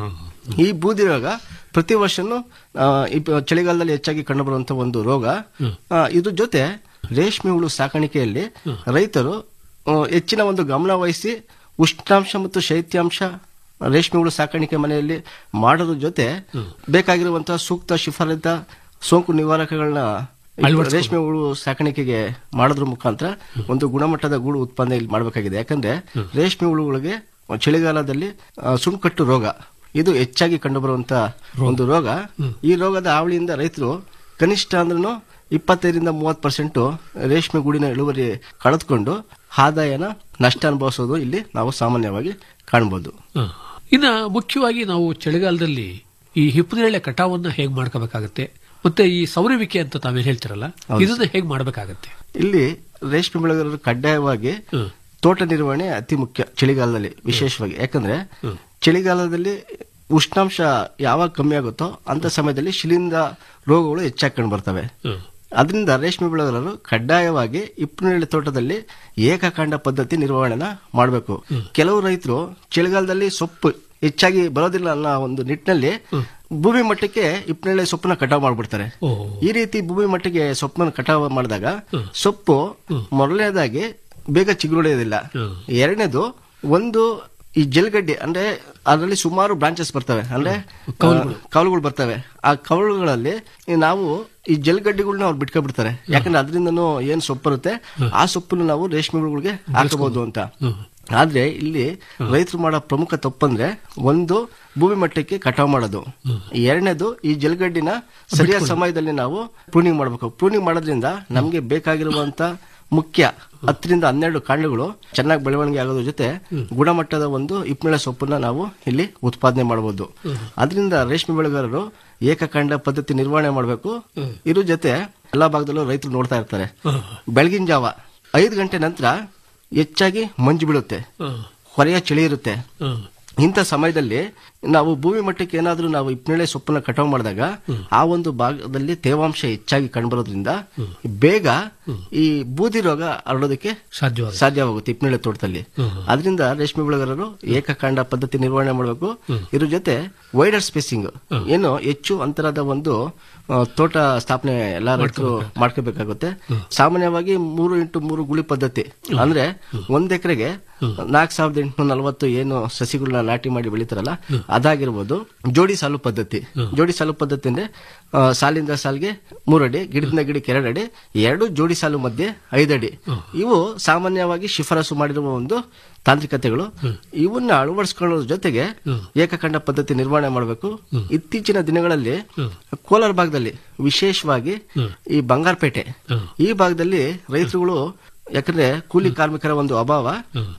ಈ ಬೂದಿ ರೋಗ ಪ್ರತಿ ವರ್ಷನೂ ಆ, ಇಪ್ಪ- ಚಳಿಗಾಲದಲ್ಲಿ ಹೆಚ್ಚಾಗಿ ಕಂಡುಬರುವಂತಹ ಒಂದು ರೋಗ ಆ, ಇದ್ರ ಜೊತೆ ರೇಷ್ಮೆ ಹುಳು ಸಾಕಾಣಿಕೆಯಲ್ಲಿ ರೈತರು ಆ, ಹೆಚ್ಚಿನ ಒಂದು ಗಮನ ವಹಿಸಿ ಉಷ್ಣಾಂಶ ಮತ್ತು ಶೈತ್ಯಾಂಶ ರೇಷ್ಮೆ ಹುಳು ಸಾಕಾಣಿಕೆ ಮನೆಯಲ್ಲಿ ಮಾಡೋದ್ರ ಜೊತೆ ಬೇಕಾಗಿರುವಂತಹ ಸೂಕ್ತ ಶಿಫಾರಿತ ಸೋಂಕು ನಿವಾರಕಗಳನ್ನ ರೇಷ್ಮೆ ಹುಳು ಸಾಕಾಣಿಕೆಗೆ ಮಾಡೋದ್ರ ಮುಖಾಂತರ ಒಂದು ಗುಣಮಟ್ಟದ ಗೂಡು ಉತ್ಪಾದನೆ ಇಲ್ಲಿ ಮಾಡಬೇಕಾಗಿದೆ ಯಾಕಂದ್ರೆ ರೇಷ್ಮೆ ಹುಳುಗಳಿಗೆ ಚಳಿಗಾಲದಲ್ಲಿ ಆ, ಸುಣ್ಕಟ್ಟು ರೋಗ ಇದು ಹೆಚ್ಚಾಗಿ ಕಂಡುಬರುವಂತ ಒಂದು ರೋಗ ಈ ರೋಗದ ಹಾವಳಿಯಿಂದ ರೈತರು ಕನಿಷ್ಠ ಅಂದ್ರೂ ಇಪ್ಪತ್ತೈದರಿಂದ ಮೂವತ್ತು ಪರ್ಸೆಂಟ್ ರೇಷ್ಮೆ ಗೂಡಿನ ಇಳುವರಿ ಕಳೆದುಕೊಂಡು ಆದಾಯನ ನಷ್ಟ ಅನುಭವಿಸೋದು ಇಲ್ಲಿ ನಾವು ಸಾಮಾನ್ಯವಾಗಿ ಕಾಣಬಹುದು ಹ. ಇನ್ನ ಮುಖ್ಯವಾಗಿ ನಾವು ಚಳಿಗಾಲದಲ್ಲಿ ಈ ಹಿಪ್ಪನೇರಳೆ ಕಟಾವನ್ನ ಹೇಗ್ ಮಾಡ್ಕೋಬೇಕಾಗತ್ತೆ ಮತ್ತೆ ಈ ಸೌರವಿಕೆ ಅಂತ ತಾವೇನ್ ಹೇಳ್ತಿರಲ್ಲ ಹೌದು ಇದನ್ನ ಹೇಗ್ ಮಾಡ್ಬೇಕಾಗತ್ತೆ ಇಲ್ಲಿ ರೇಷ್ಮೆ ಬೆಳೆಗಾರರು ಕಡ್ಡಾಯವಾಗಿ ತೋಟ ನಿರ್ವಹಣೆ ಅತಿ ಮುಖ್ಯ ಚಳಿಗಾಲದಲ್ಲಿ ವಿಶೇಷವಾಗಿ ಯಾಕಂದ್ರೆ ಚಳಿಗಾಲದಲ್ಲಿ ಉಷ್ಣಾಂಶ ಯಾವಾಗ ಕಮ್ಮಿ ಆಗುತ್ತೋ ಅಂತ ಸಮಯದಲ್ಲಿ ಶಿಲಿಂದ ರೋಗಗಳು ಹೆಚ್ಚಾಗಿ ಕಂಡು ಬರ್ತವೆ ಅದರಿಂದ ರೇಷ್ಮೆ ಬೆಳೆಗಾರರು ಕಡ್ಡಾಯವಾಗಿ ಇಪ್ಪನೇಳೆ ತೋಟದಲ್ಲಿ ಏಕಕಾಂಡ ಪದ್ಧತಿ ನಿರ್ವಹಣೆನ ಮಾಡಬೇಕು ಕೆಲವು ರೈತರು ಚಳಿಗಾಲದಲ್ಲಿ ಸೊಪ್ಪು ಹೆಚ್ಚಾಗಿ ಬರೋದಿಲ್ಲ ಅನ್ನೋ ಒಂದು ನಿಟ್ಟಿನಲ್ಲಿ ಭೂಮಿ ಮಟ್ಟಕ್ಕೆ ಇಪ್ಪನೇಳೆ ಸೊಪ್ಪನ್ನ ಕಟಾವು ಮಾಡ್ಬಿಡ್ತಾರೆ ಈ ರೀತಿ ಭೂಮಿ ಮಟ್ಟಿಗೆ ಸೊಪ್ಪನ್ನು ಕಟಾವು ಮಾಡಿದಾಗ ಸೊಪ್ಪು ಮೊದಲನೇದಾಗಿ ಬೇಗ ಚಿಗುರೊಡೆಯೋದಿಲ್ಲ ಎರಡನೇದು ಒಂದು ಈ ಜಲ್ಗಡ್ಡೆ ಅಂದ್ರೆ ಅದರಲ್ಲಿ ಸುಮಾರು ಬ್ರಾಂಚಸ್ ಬರ್ತವೆ ಅಂದ್ರೆ ಕವಲುಗಳು ಬರ್ತವೆ ಆ ಕವಲುಗಳಲ್ಲಿ ಈ ನಾವು ಈ ಜಲ್ಗಡ್ಡೆಗಳನ್ನ ಅವ್ರು ಬಿಟ್ಕೊಬಿಡ್ತಾರೆ ಯಾಕಂದ್ರೆ ಅದರಿಂದನೂ ಏನ್ ಸೊಪ್ಪು ಬರುತ್ತೆ ಆ ಸೊಪ್ಪನ್ನು ನಾವು ರೇಷ್ಮೆ ಹುಳುಗಳಿಗೆ ಹಾಕಬಹುದು ಅಂತ ಆದ್ರೆ ಇಲ್ಲಿ ರೈತರು ಮಾಡೋ ಪ್ರಮುಖ ತಪ್ಪಂದ್ರೆ ಒಂದು ಭೂಮಿ ಮಟ್ಟಕ್ಕೆ ಕಟಾವು ಮಾಡೋದು ಎರಡನೇದು ಈ ಜಲ್ಗಡ್ಡಿನ ಸರಿಯಾದ ಸಮಯದಲ್ಲಿ ನಾವು ಪ್ರೂನಿಂಗ್ ಮಾಡಬೇಕು ಪ್ರೂನಿಂಗ್ ಮಾಡೋದ್ರಿಂದ ನಮಗೆ ಬೇಕಾಗಿರುವಂತ ಮುಖ್ಯ ಹತ್ತರಿಂದ ಹನ್ನೆರಡು ಕಾಂಡಗಳು ಚೆನ್ನಾಗಿ ಬೆಳವಣಿಗೆ ಆಗೋದ್ರ ಜೊತೆ ಗುಣಮಟ್ಟದ ಒಂದು ಇಪ್ಪನೇಳೆ ಸೊಪ್ಪನ್ನ ನಾವು ಇಲ್ಲಿ ಉತ್ಪಾದನೆ ಮಾಡಬಹುದು ಅದರಿಂದ ರೇಷ್ಮೆ ಬೆಳೆಗಾರರು ಏಕಕಾಂಡ ಪದ್ಧತಿ ನಿರ್ವಹಣೆ ಮಾಡಬೇಕು ಇದ್ರ ಜೊತೆ ಎಲ್ಲಾ ಭಾಗದಲ್ಲೂ ರೈತರು ನೋಡ್ತಾ ಇರ್ತಾರೆ ಬೆಳಗಿನ ಜಾವ ಐದು ಗಂಟೆ ನಂತರ ಹೆಚ್ಚಾಗಿ ಮಂಜು ಬೀಳುತ್ತೆ ಹೊರೆಯ ಚಳಿ ಇರುತ್ತೆ ಇಂಥ ಸಮಯದಲ್ಲಿ ನಾವು ಭೂಮಿ ಮಟ್ಟಕ್ಕೆ ಏನಾದ್ರೂ ನಾವು ಇಪ್ಪನೇಳೆ ಸೊಪ್ಪನ್ನ ಕಟಾವು ಮಾಡಿದಾಗ ಆ ಒಂದು ಭಾಗದಲ್ಲಿ ತೇವಾಂಶ ಹೆಚ್ಚಾಗಿ ಕಂಡುಬರೋದ್ರಿಂದ ಬೇಗ ಈ ಬೂದಿ ರೋಗ ಹರಡೋದಕ್ಕೆ ಸಾಧ್ಯವಾಗ ಸಾಧ್ಯವಾಗುತ್ತೆ ಇಪ್ಪನೇಳೆ ತೋಟದಲ್ಲಿ ಅದರಿಂದ ರೇಷ್ಮೆ ಬೆಳೆಗಾರರು ಏಕಕಾಂಡ ಪದ್ಧತಿ ನಿರ್ವಹಣೆ ಮಾಡಬೇಕು ಇದ್ರ ಜೊತೆ ವೈಡರ್ ಸ್ಪೇಸಿಂಗ್ ಏನು ಹೆಚ್ಚು ಅಂತರದ ಒಂದು ಆ, ತೋಟ ಸ್ಥಾಪನೆ ಎಲ್ಲಾ ರೈತರು ಮಾಡ್ಕೋಬೇಕಾಗುತ್ತೆ ಸಾಮಾನ್ಯವಾಗಿ ಮೂರು ಇಂಟು ಮೂರು ಗುಳಿ ಪದ್ಧತಿ ಅಂದ್ರೆ ಒಂದ್ ಎಕರೆಗೆ ನಾಲ್ಕು ಸಾವಿರದ ಎಂಟುನೂರ ನಲವತ್ತು ಏನು ಸಸಿಗಳನ್ನ ನಾಟಿ ಮಾಡಿ ಬೆಳಿತಾರಲ್ಲ ಅದಾಗಿರ್ಬೋದು ಜೋಡಿ ಸಾಲು ಪದ್ಧತಿ ಜೋಡಿ ಸಾಲು ಪದ್ಧತಿ ಅಂದ್ರೆ ಆ, ಸಾಲಿಂದ ಸಾಲಿಗೆ ಮೂರಡಿ ಗಿಡದಿಂದ ಗಿಡಕ್ಕೆ ಎರಡಡಿ ಎರಡು ಜೋಡಿ ಸಾಲು ಮಧ್ಯೆ ಐದಡಿ ಇವು ಸಾಮಾನ್ಯವಾಗಿ ಶಿಫಾರಸು ಮಾಡಿರುವ ಒಂದು ತಾಂತ್ರಿಕತೆಗಳು ಇವನ್ನ ಅಳವಡಿಸ್ಕೊಳ್ಳೋದ್ರ ಜೊತೆಗೆ ಏಕಖಂಡ ಪದ್ಧತಿ ನಿರ್ವಹಣೆ ಮಾಡಬೇಕು ಇತ್ತೀಚಿನ ದಿನಗಳಲ್ಲಿ ಕೋಲಾರ ಭಾಗದಲ್ಲಿ ವಿಶೇಷವಾಗಿ ಈ ಬಂಗಾರಪೇಟೆ ಈ ಭಾಗದಲ್ಲಿ ರೈತರುಗಳು ಯಾಕಂದ್ರೆ ಕೂಲಿ ಕಾರ್ಮಿಕರ ಒಂದು ಅಭಾವ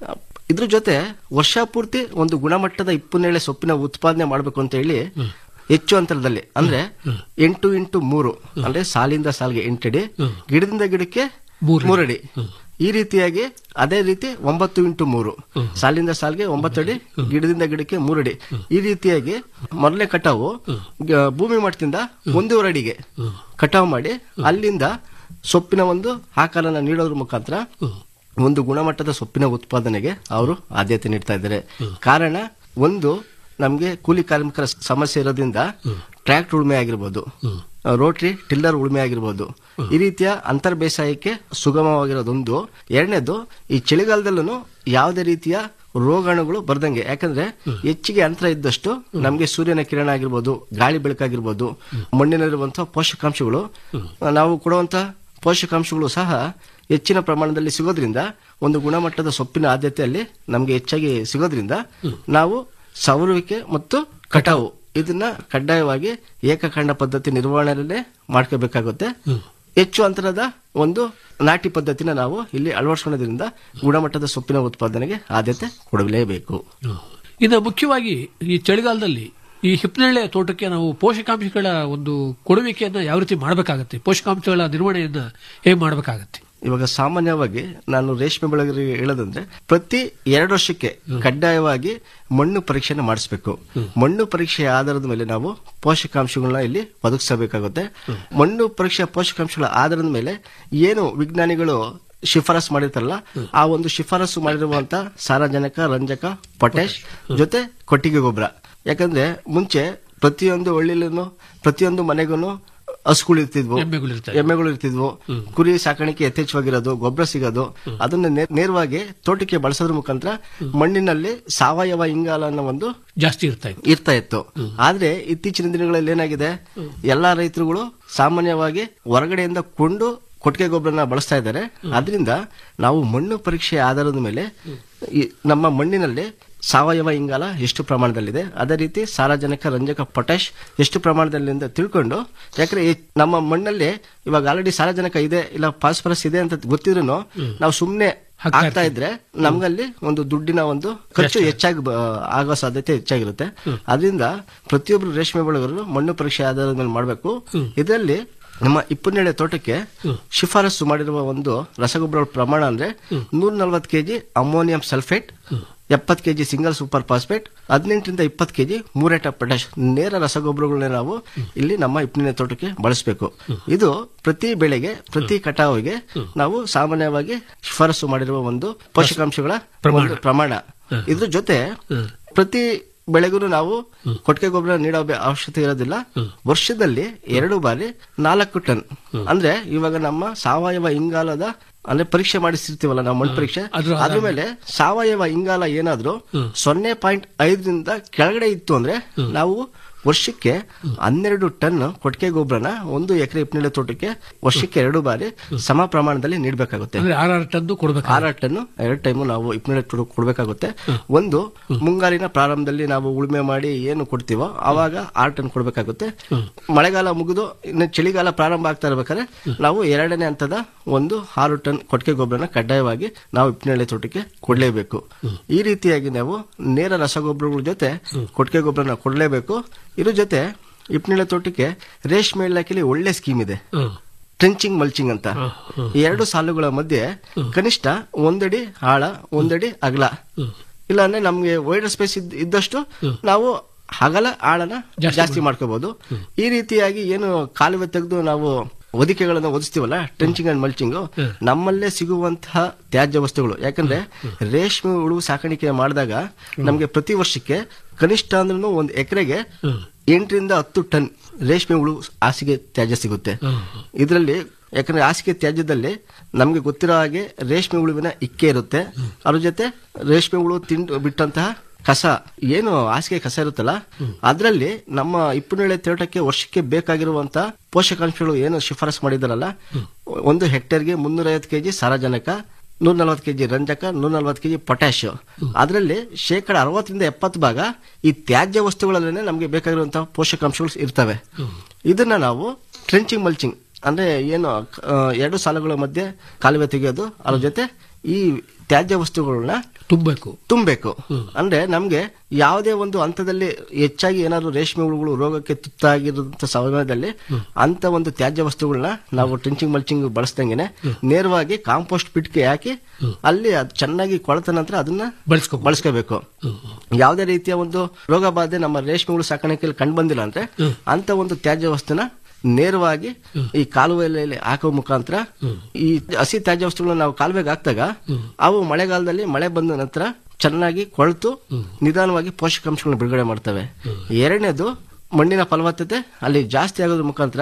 ಇದ್ರ ಜೊತೆ ವರ್ಷ ಪೂರ್ತಿ ಒಂದು ಗುಣಮಟ್ಟದ ಇಪ್ಪನೇಳೆ ಸೊಪ್ಪಿನ ಉತ್ಪಾದನೆ ಮಾಡಬೇಕು ಅಂತ ಹೇಳಿ ಹೆಚ್ಚು ಅಂತರದಲ್ಲಿ ಅಂದ್ರೆ ಎಂಟು ಇಂಟು ಮೂರು ಅಂದ್ರೆ ಸಾಲಿಂದ ಸಾಲಿಗೆ ಎಂಟಡಿ ಗಿಡದಿಂದ ಗಿಡಕ್ಕೆ ಮೂರಡಿ ಈ ರೀತಿಯಾಗಿ ಅದೇ ರೀತಿ ಒಂಬತ್ತು ಇಂಟು ಮೂರು ಸಾಲಿಂದ ಸಾಲಿಗೆ ಒಂಬತ್ತು ಅಡಿ ಗಿಡದಿಂದ ಗಿಡಕ್ಕೆ ಮೂರಡಿ ಈ ರೀತಿಯಾಗಿ ಮೊದಲೇ ಕಟಾವು ಗ- ಭೂಮಿ ಮಟ್ಟದಿಂದ ಒಂದೂವರೆ ಅಡಿಗೆ ಕಟಾವು ಮಾಡಿ ಅಲ್ಲಿಂದ ಸೊಪ್ಪಿನ ಒಂದು ಆಕಾರನ ನೀಡೋದ್ರ ಮುಖಾಂತರ ಒಂದು ಗುಣಮಟ್ಟದ ಸೊಪ್ಪಿನ ಉತ್ಪಾದನೆಗೆ ಅವರು ಆದ್ಯತೆ ನೀಡ್ತಾ ಇದ್ದಾರೆ ಕಾರಣ ಒಂದು ನಮಗೆ ಕೂಲಿ ಕಾರ್ಮಿಕರ ಸಮಸ್ಯೆ ಇರೋದ್ರಿಂದ ಟ್ರ್ಯಾಕ್ಟರ್ ಉಳುಮೆ ಆಗಿರ್ಬೋದು ರೋಟ್ರಿ ಟಿಲ್ಲರ್ ಉಳುಮೆ ಆಗಿರ್ಬೋದು ಈ ರೀತಿಯ ಅಂತರ್ ಬೇಸಾಯಕ್ಕೆ ಸುಗಮವಾಗಿರೋದೊಂದು ಎರಡನೇದು ಈ ಚಳಿಗಾಲದಲ್ಲೂ ಯಾವುದೇ ರೀತಿಯ ರೋಗಾಣುಗಳು ಬರ್ದಂಗೆ ಯಾಕಂದ್ರೆ ಹೆಚ್ಚಿಗೆ ಅಂತರ ಇದ್ದಷ್ಟು ನಮಗೆ ಸೂರ್ಯನ ಕಿರಣ ಆಗಿರ್ಬೋದು ಗಾಳಿ ಬೆಳಕಾಗಿರ್ಬೋದು ಮಣ್ಣಿನಲ್ಲಿರುವಂತಹ ಪೋಷಕಾಂಶಗಳು ನಾವು ಕೊಡುವಂತಹ ಪೋಷಕಾಂಶಗಳು ಸಹ ಹೆಚ್ಚಿನ ಪ್ರಮಾಣದಲ್ಲಿ ಸಿಗೋದ್ರಿಂದ ಒಂದು ಗುಣಮಟ್ಟದ ಸೊಪ್ಪಿನ ಆದ್ಯತೆಯಲ್ಲಿ ನಮಗೆ ಹೆಚ್ಚಾಗಿ ಸಿಗೋದ್ರಿಂದ ನಾವು ಸವರುವಿಕೆ ಮತ್ತು ಕಟಾವು ಇದನ್ನ ಕಡ್ಡಾಯವಾಗಿ ಏಕಕಾಂಡ ಪದ್ಧತಿ ನಿರ್ವಹಣೆಯಲ್ಲೇ ಮಾಡ್ಕೋಬೇಕಾಗುತ್ತೆ ಹೆಚ್ಚು ಅಂತರದ ಒಂದು ನಾಟಿ ಪದ್ಧತಿನ ನಾವು ಇಲ್ಲಿ ಅಳವಡಿಸ್ಕೊಳ್ಳೋದ್ರಿಂದ ಗುಣಮಟ್ಟದ ಸೊಪ್ಪಿನ ಉತ್ಪಾದನೆಗೆ ಆದ್ಯತೆ ಕೊಡಲೇಬೇಕು ಇನ್ನು ಮುಖ್ಯವಾಗಿ ಈ ಚಳಿಗಾಲದಲ್ಲಿ ಈ ಹಿಪ್ಪನೇಳೆ ತೋಟಕ್ಕೆ ನಾವು ಪೋಷಕಾಂಶಗಳ ಒಂದು ಕೊಡುವಿಕೆಯನ್ನ ಯಾವ ರೀತಿ ಮಾಡಬೇಕಾಗತ್ತೆ ಪೋಷಕಾಂಶಗಳ ನಿರ್ವಹಣೆಯನ್ನ ಹೇಗೆ ಮಾಡಬೇಕಾಗತ್ತೆ ಇವಾಗ ಸಾಮಾನ್ಯವಾಗಿ ನಾನು ರೇಷ್ಮೆ ಬೆಳೆಗರಿಗೆ ಹೇಳೋದಂದ್ರೆ ಪ್ರತಿ ಎರಡು ವರ್ಷಕ್ಕೆ ಕಡ್ಡಾಯವಾಗಿ ಮಣ್ಣು ಪರೀಕ್ಷೆನ ಮಾಡಿಸ್ಬೇಕು ಮಣ್ಣು ಪರೀಕ್ಷೆಯ ಆಧಾರದ ಮೇಲೆ ನಾವು ಪೋಷಕಾಂಶಗಳನ್ನ ಇಲ್ಲಿ ಒದಗಿಸಬೇಕಾಗುತ್ತೆ ಮಣ್ಣು ಪರೀಕ್ಷೆಯ ಪೋಷಕಾಂಶಗಳ ಆಧಾರದ ಮೇಲೆ ಏನು ವಿಜ್ಞಾನಿಗಳು ಶಿಫಾರಸ್ ಮಾಡಿರ್ತಾರಲ್ಲ ಆ ಒಂದು ಶಿಫಾರಸು ಮಾಡಿರುವಂತ ಸಾರಜನಕ ರಂಜಕ ಪೊಟ್ಯಾಶ್ ಜೊತೆ ಕೊಟ್ಟಿಗೆ ಗೊಬ್ಬರ ಯಾಕಂದ್ರೆ ಮುಂಚೆ ಪ್ರತಿಯೊಂದು ಹಳ್ಳಿಲೂ ಪ್ರತಿಯೊಂದು ಮನೆಗೂ ಹಸುಗಳು ಇರ್ತಿದ್ವು ಎಮ್ಮೆಗಳಿರ್ತವೆ. ಎಮ್ಮೆಗಳು ಇರ್ತಿದ್ವು ಕುರಿ ಸಾಕಾಣಿಕೆ ಯಥೇಚ್ಛವಾಗಿರೋದು ಗೊಬ್ಬರ ಸಿಗೋದು ಅದನ್ನ ನೇ- ನೇರವಾಗಿ ತೋಟಕ್ಕೆ ಬಳಸೋದ್ರ ಮುಖಾಂತರ ಮಣ್ಣಿನಲ್ಲಿ ಸಾವಯವ ಇಂಗಾಲ ಅನ್ನೋ ಒಂದು ಜಾಸ್ತಿ ಇರ್ತಾ ಇತ್ತು ಇರ್ತಾ ಇತ್ತು ಆದ್ರೆ ಇತ್ತೀಚಿನ ದಿನಗಳಲ್ಲಿ ಏನಾಗಿದೆ ಎಲ್ಲಾ ರೈತರುಗಳು ಸಾಮಾನ್ಯವಾಗಿ ಹೊರಗಡೆಯಿಂದ ಕೊಂಡು ಕೊಟ್ಟಿಗೆ ಗೊಬ್ಬರನ ಬಳಸ್ತಾ ಇದ್ದಾರೆ ಅದರಿಂದ ನಾವು ಮಣ್ಣು ಪರೀಕ್ಷೆ ಆಧಾರದ ಮೇಲೆ ಈ ನಮ್ಮ ಮಣ್ಣಿನಲ್ಲಿ ಸಾವಯವ ಇಂಗಾಲ ಎಷ್ಟು ಪ್ರಮಾಣದಲ್ಲಿದೆ ಅದೇ ರೀತಿ ಸಾರಜನಕ ರಂಜಕ ಪೊಟ್ಯಾಶ್ ಎಷ್ಟು ಪ್ರಮಾಣದಲ್ಲಿ ಅಂತ ತಿಳ್ಕೊಂಡು ಯಾಕಂದ್ರೆ ಈ ನಮ್ಮ ಮಣ್ಣಲ್ಲಿ ಇವಾಗ ಆಲ್ರೆಡಿ ಸಾರಜನಕ ಇದೆ ಇಲ್ಲ ಫಾಸ್ಫರಸ್ ಇದೆ ಅಂತ ಗೊತ್ತಿದ್ರು ನಾವು ಸುಮ್ನೆ ಆಗ್ತಾ ಇದ್ರೆ ನಮ್ಗಲ್ಲಿ ಒಂದು ದುಡ್ಡಿನ ಒಂದು ಖರ್ಚು ಹೆಚ್ಚಾಗಿ ಬ- ಆಗೋ ಸಾಧ್ಯತೆ ಹೆಚ್ಚಾಗಿರುತ್ತೆ ಅದರಿಂದ ಪ್ರತಿಯೊಬ್ಬರು ರೇಷ್ಮೆ ಬೆಳೆಗಾರರು ಮಣ್ಣು ಪರೀಕ್ಷೆ ಆಧಾರದ ಮೇಲೆ ಮಾಡಬೇಕು ಇದರಲ್ಲಿ ನಮ್ಮ ಇಪ್ಪನ್ನೇಳೆ ತೋಟಕ್ಕೆ ಶಿಫಾರಸು ಮಾಡಿರುವ ಒಂದು ರಸಗೊಬ್ಬರ ಪ್ರಮಾಣ ಅಂದ್ರೆ ನೂರ ನಲ್ವತ್ತು ಕೆಜಿ ಅಮೋನಿಯಂ ಸಲ್ಫೇಟ್ ಎಪ್ಪತ್ತು ಕೆಜಿ ಸಿಂಗಲ್ ಸೂಪರ್ ಫಾಸ್ಫೇಟ್ ಹದಿನೆಂಟರಿಂದ ಇಪ್ಪತ್ತು ಕೆಜಿ ಮೂರೇಟ ಪೊಟ್ಯಾಶ್ ನೇರ ರಸಗೊಬ್ಬರಗಳನ್ನ ನಾವು ಇಲ್ಲಿ ನಮ್ಮ ಇಪ್ಪನೇ ತೋಟಕ್ಕೆ ಬಳಸಬೇಕು ಇದು ಪ್ರತಿ ಬೆಳೆಗೆ ಪ್ರತಿ ಕಟಾವಿಗೆ ನಾವು ಸಾಮಾನ್ಯವಾಗಿ ಶಿಫಾರಸು ಮಾಡಿರುವ ಒಂದು ಪೋಷಕಾಂಶಗಳ ಒಂದು ಪ್ರಮಾಣ ಇದ್ರ ಜೊತೆ ಪ್ರತಿ ಬೆಳೆಗೂ ನಾವು ಕೊಟ್ಟಿಗೆ ಗೊಬ್ಬರ ನೀಡೋ ಬೆ- ಅವಶ್ಯಕತೆ ಇರೋದಿಲ್ಲ ವರ್ಷದಲ್ಲಿ ಎರಡು ಬಾರಿ ನಾಲ್ಕು ಟನ್ ಅಂದ್ರೆ ಇವಾಗ ನಮ್ಮ ಸಾವಯವ ಇಂಗಾಲದ ಅಂದ್ರೆ ಪರೀಕ್ಷೆ ಮಾಡಿಸಿರ್ತೀವಲ್ಲ ನಾವು ಮಣ್ಣು ಪರೀಕ್ಷೆ ಅದ್ರ ಅದ್ರ ಮೇಲೆ ಸಾವಯವ ಇಂಗಾಲ ಏನಾದ್ರೂ ಸೊನ್ನೆ ಪಾಯಿಂಟ್ ಐದರಿಂದ ಕೆಳಗಡೆ ಇತ್ತು ಅಂದ್ರೆ ನಾವು ವರ್ಷಕ್ಕೆ ಹನ್ನೆರಡು ಟನ್ ಕೊಟ್ಟಿಗೆ ಗೊಬ್ಬರನ ಒಂದು ಎಕರೆ ಇಪ್ಪನೇಳೆ ತೋಟಕ್ಕೆ ವರ್ಷಕ್ಕೆ ಎರಡು ಬಾರಿ ಸಮ ಪ್ರಮಾಣದಲ್ಲಿ ನೀಡಬೇಕಾಗುತ್ತೆ ಅಂದ್ರೆ ಆರಾರು ಟನ್ ಕೊಡ್ಬೇಕು ಆರು ಟನ್ ಎರಡು ಟೈಮು ನಾವು ಇಪ್ಪನೇಳೆ ತೋಟಕ್ಕೆ ಕೊಡಬೇಕಾಗುತ್ತೆ ಒಂದು ಮುಂಗಾರಿನ ಪ್ರಾರಂಭದಲ್ಲಿ ನಾವು ಉಳುಮೆ ಮಾಡಿ ಏನು ಕೊಡ್ತೀವೋ ಆವಾಗ ಆರು ಟನ್ ಕೊಡಬೇಕಾಗುತ್ತೆ ಮಳೆಗಾಲ ಮುಗಿದು ಇನ್ನು ಚಳಿಗಾಲ ಪ್ರಾರಂಭ ಆಗ್ತಾ ಇರ್ಬೇಕಾದ್ರೆ ನಾವು ಎರಡನೇ ಹಂತದ ಒಂದು ಆರು ಟನ್ ಕೊಟ್ಟಿಗೆ ಗೊಬ್ಬರನ ಕಡ್ಡಾಯವಾಗಿ ನಾವು ಇಪ್ಪನೇಳೆ ತೋಟಕ್ಕೆ ಕೊಡಲೇಬೇಕು ಈ ರೀತಿಯಾಗಿ ನಾವು ನೇರ ರಸಗೊಬ್ಬರಗಳ ಜೊತೆ ಕೊಟ್ಟಿಗೆ ಗೊಬ್ಬರನ ಕೊಡಲೇಬೇಕು ಇದ್ರ ಜೊತೆ ಇಪ್ಪನೇಳೆ ತೋಟಕ್ಕೆ ರೇಷ್ಮೆ ಇಲಾಖೆಯಲ್ಲಿ ಒಳ್ಳೆ ಸ್ಕೀಮ್ ಇದೆ ಟ್ರೆಂಚಿಂಗ್ ಮಲ್ಚಿಂಗ್ ಅಂತ ಈ ಎರಡು ಸಾಲುಗಳ ಮಧ್ಯೆ ಕನಿಷ್ಠ ಒಂದಡಿ ಆಳ ಒಂದಡಿ ಅಗಲ ಇಲ್ಲಾಂದ್ರೆ ನಮ್ಗೆ ವೈಡರ್ ಸ್ಪೇಸ್ ಇದ್ದಷ್ಟು ನಾವು ಅಗಲ ಆಳನ ಜಾಸ್ತಿ ಮಾಡ್ಕೋಬಹುದು ಈ ರೀತಿಯಾಗಿ ಏನು ಕಾಲುವೆ ತೆಗೆದು ನಾವು ಹೊದಿಕೆಗಳನ್ನು ಒದಿಸ್ತೀವಲ್ಲ ಟ್ರೆಂಚಿಂಗ್ ಅಂಡ್ ಮಲ್ಚಿಂಗ್ ನಮ್ಮಲ್ಲೇ ಸಿಗುವಂತಹ ತ್ಯಾಜ್ಯ ವಸ್ತುಗಳು ಯಾಕಂದ್ರೆ ರೇಷ್ಮೆ ಹುಳು ಸಾಕಾಣಿಕೆ ಮಾಡಿದಾಗ ನಮ್ಗೆ ಪ್ರತಿ ವರ್ಷಕ್ಕೆ ಕನಿಷ್ಠ ಅಂದ್ರೂ ಒಂದು ಎಕರೆಗೆ ಎಂಟರಿಂದ ಹತ್ತು ಟನ್ ರೇಷ್ಮೆ ಹುಳು ಹಾಸಿಗೆ ತ್ಯಾಜ್ಯ ಸಿಗುತ್ತೆ ಇದರಲ್ಲಿ ಯಾಕಂದ್ರೆ ಹಾಸಿಗೆ ತ್ಯಾಜ್ಯದಲ್ಲಿ ನಮ್ಗೆ ಗೊತ್ತಿರೋ ಹಾಗೆ ರೇಷ್ಮೆ ಹುಳುವಿನ ಇಕ್ಕೆ ಇರುತ್ತೆ ಅದ್ರ ಜೊತೆ ರೇಷ್ಮೆ ಹುಳು ತಿಂದು ಬಿಟ್ಟಂತಹ ಕಸ ಏನು ಹಾಸಿಗೆ ಕಸ ಇರುತ್ತಲ್ಲ ಅದರಲ್ಲಿ ನಮ್ಮ ಇಪ್ಪನೇಳೆ ತೋಟಕ್ಕೆ ವರ್ಷಕ್ಕೆ ಬೇಕಾಗಿರುವಂತ ಪೋಷಕಾಂಶಗಳು ಏನು ಶಿಫಾರಸ್ ಮಾಡಿದಾರಲ್ಲ ಒಂದು ಹೆಕ್ಟೇರ್ಗೆ ಮುನ್ನೂರೈವತ್ತು ಕೆಜಿ ಸಾರಜನಕ ನೂರ ನಲ್ವತ್ತು ಕೆಜಿ ರಂಜಕ ನೂರ ನಲ್ವತ್ತು ಕೆಜಿ ಪೊಟ್ಯಾಶ್ ಅದರಲ್ಲಿ ಶೇಕಡ ಅರವತ್ತರಿಂದ ಎಪ್ಪತ್ತು ಭಾಗ ಈ ತ್ಯಾಜ್ಯ ವಸ್ತುಗಳಲ್ಲೇ ನಮಗೆ ಬೇಕಾಗಿರುವಂತಹ ಪೋಷಕಾಂಶಗಳು ಇರ್ತವೆ ಇದನ್ನ ನಾವು ಟ್ರೆಂಚಿಂಗ್ ಮಲ್ಚಿಂಗ್ ಅಂದ್ರೆ ಏನು ಆ, ಎರಡು ಸಾಲುಗಳ ಮಧ್ಯೆ ಕಾಲುವೆ ತೆಗೆಯೋದು ಅದ್ರ ಜೊತೆ ಈ ತ್ಯಾಜ್ಯ ವಸ್ತುಗಳನ್ನ ತುಂಬಬೇಕು ತುಂಬಬೇಕು ಅಂದ್ರೆ ನಮ್ಗೆ ಯಾವುದೇ ಒಂದು ಹಂತದಲ್ಲಿ ಹೆಚ್ಚಾಗಿ ಏನಾದ್ರು ರೇಷ್ಮೆ ಹುಳುಗಳು ರೋಗಕ್ಕೆ ತುತ್ತಾಗಿರುವಂತ ಸಮಯದಲ್ಲಿ ಅಂತ ಒಂದು ತ್ಯಾಜ್ಯ ವಸ್ತುಗಳನ್ನ ನಾವು ಟ್ರೆಂಚಿಂಗ್ ಮಲ್ಚಿಂಗ್ ಬಳಸ್ದಂಗೆನೆ ನೇರವಾಗಿ ಕಾಂಪೋಸ್ಟ್ ಪಿಟ್ಗೆ ಹಾಕಿ ಅಲ್ಲಿ ಅದು ಚೆನ್ನಾಗಿ ಕೊಳೆತ ನಂತರ ಅದನ್ನ ಬಳಸ್ಕೊ ಬಳಸ್ಕೋಬೇಕು ಯಾವುದೇ ರೀತಿಯ ಒಂದು ರೋಗ ಬಾಧೆ ನಮ್ಮ ರೇಷ್ಮೆ ಹುಳು ಸಾಕಾಣಿಕೆಯಲ್ಲಿ ಕಂಡು ಬಂದಿಲ್ಲ ಅಂದ್ರೆ ಅಂತ ಒಂದು ತ್ಯಾಜ್ಯ ವಸ್ತುನ ನೇರವಾಗಿ ಈ ಕಾಲುವೆಯಲ್ಲಿ ಹಾಕೋ ಮುಖಾಂತರ ಈ ಹಸಿ ತ್ಯಾಜ್ಯ ವಸ್ತುಗಳನ್ನ ನಾವು ಕಾಲುವೆಗೆ ಹಾಕಿದಾಗ ಅವು ಮಳೆಗಾಲದಲ್ಲಿ ಮಳೆ ಬಂದ ನಂತರ ಚೆನ್ನಾಗಿ ಕೊಳೆತು ನಿಧಾನವಾಗಿ ಪೋಷಕಾಂಶಗಳನ್ನ ಬಿಡುಗಡೆ ಮಾಡ್ತವೆ ಎರಡನೇದು ಮಣ್ಣಿನ ಫಲವತ್ತತೆ ಅಲ್ಲಿ ಜಾಸ್ತಿ ಆಗೋದ್ರ ಮುಖಾಂತರ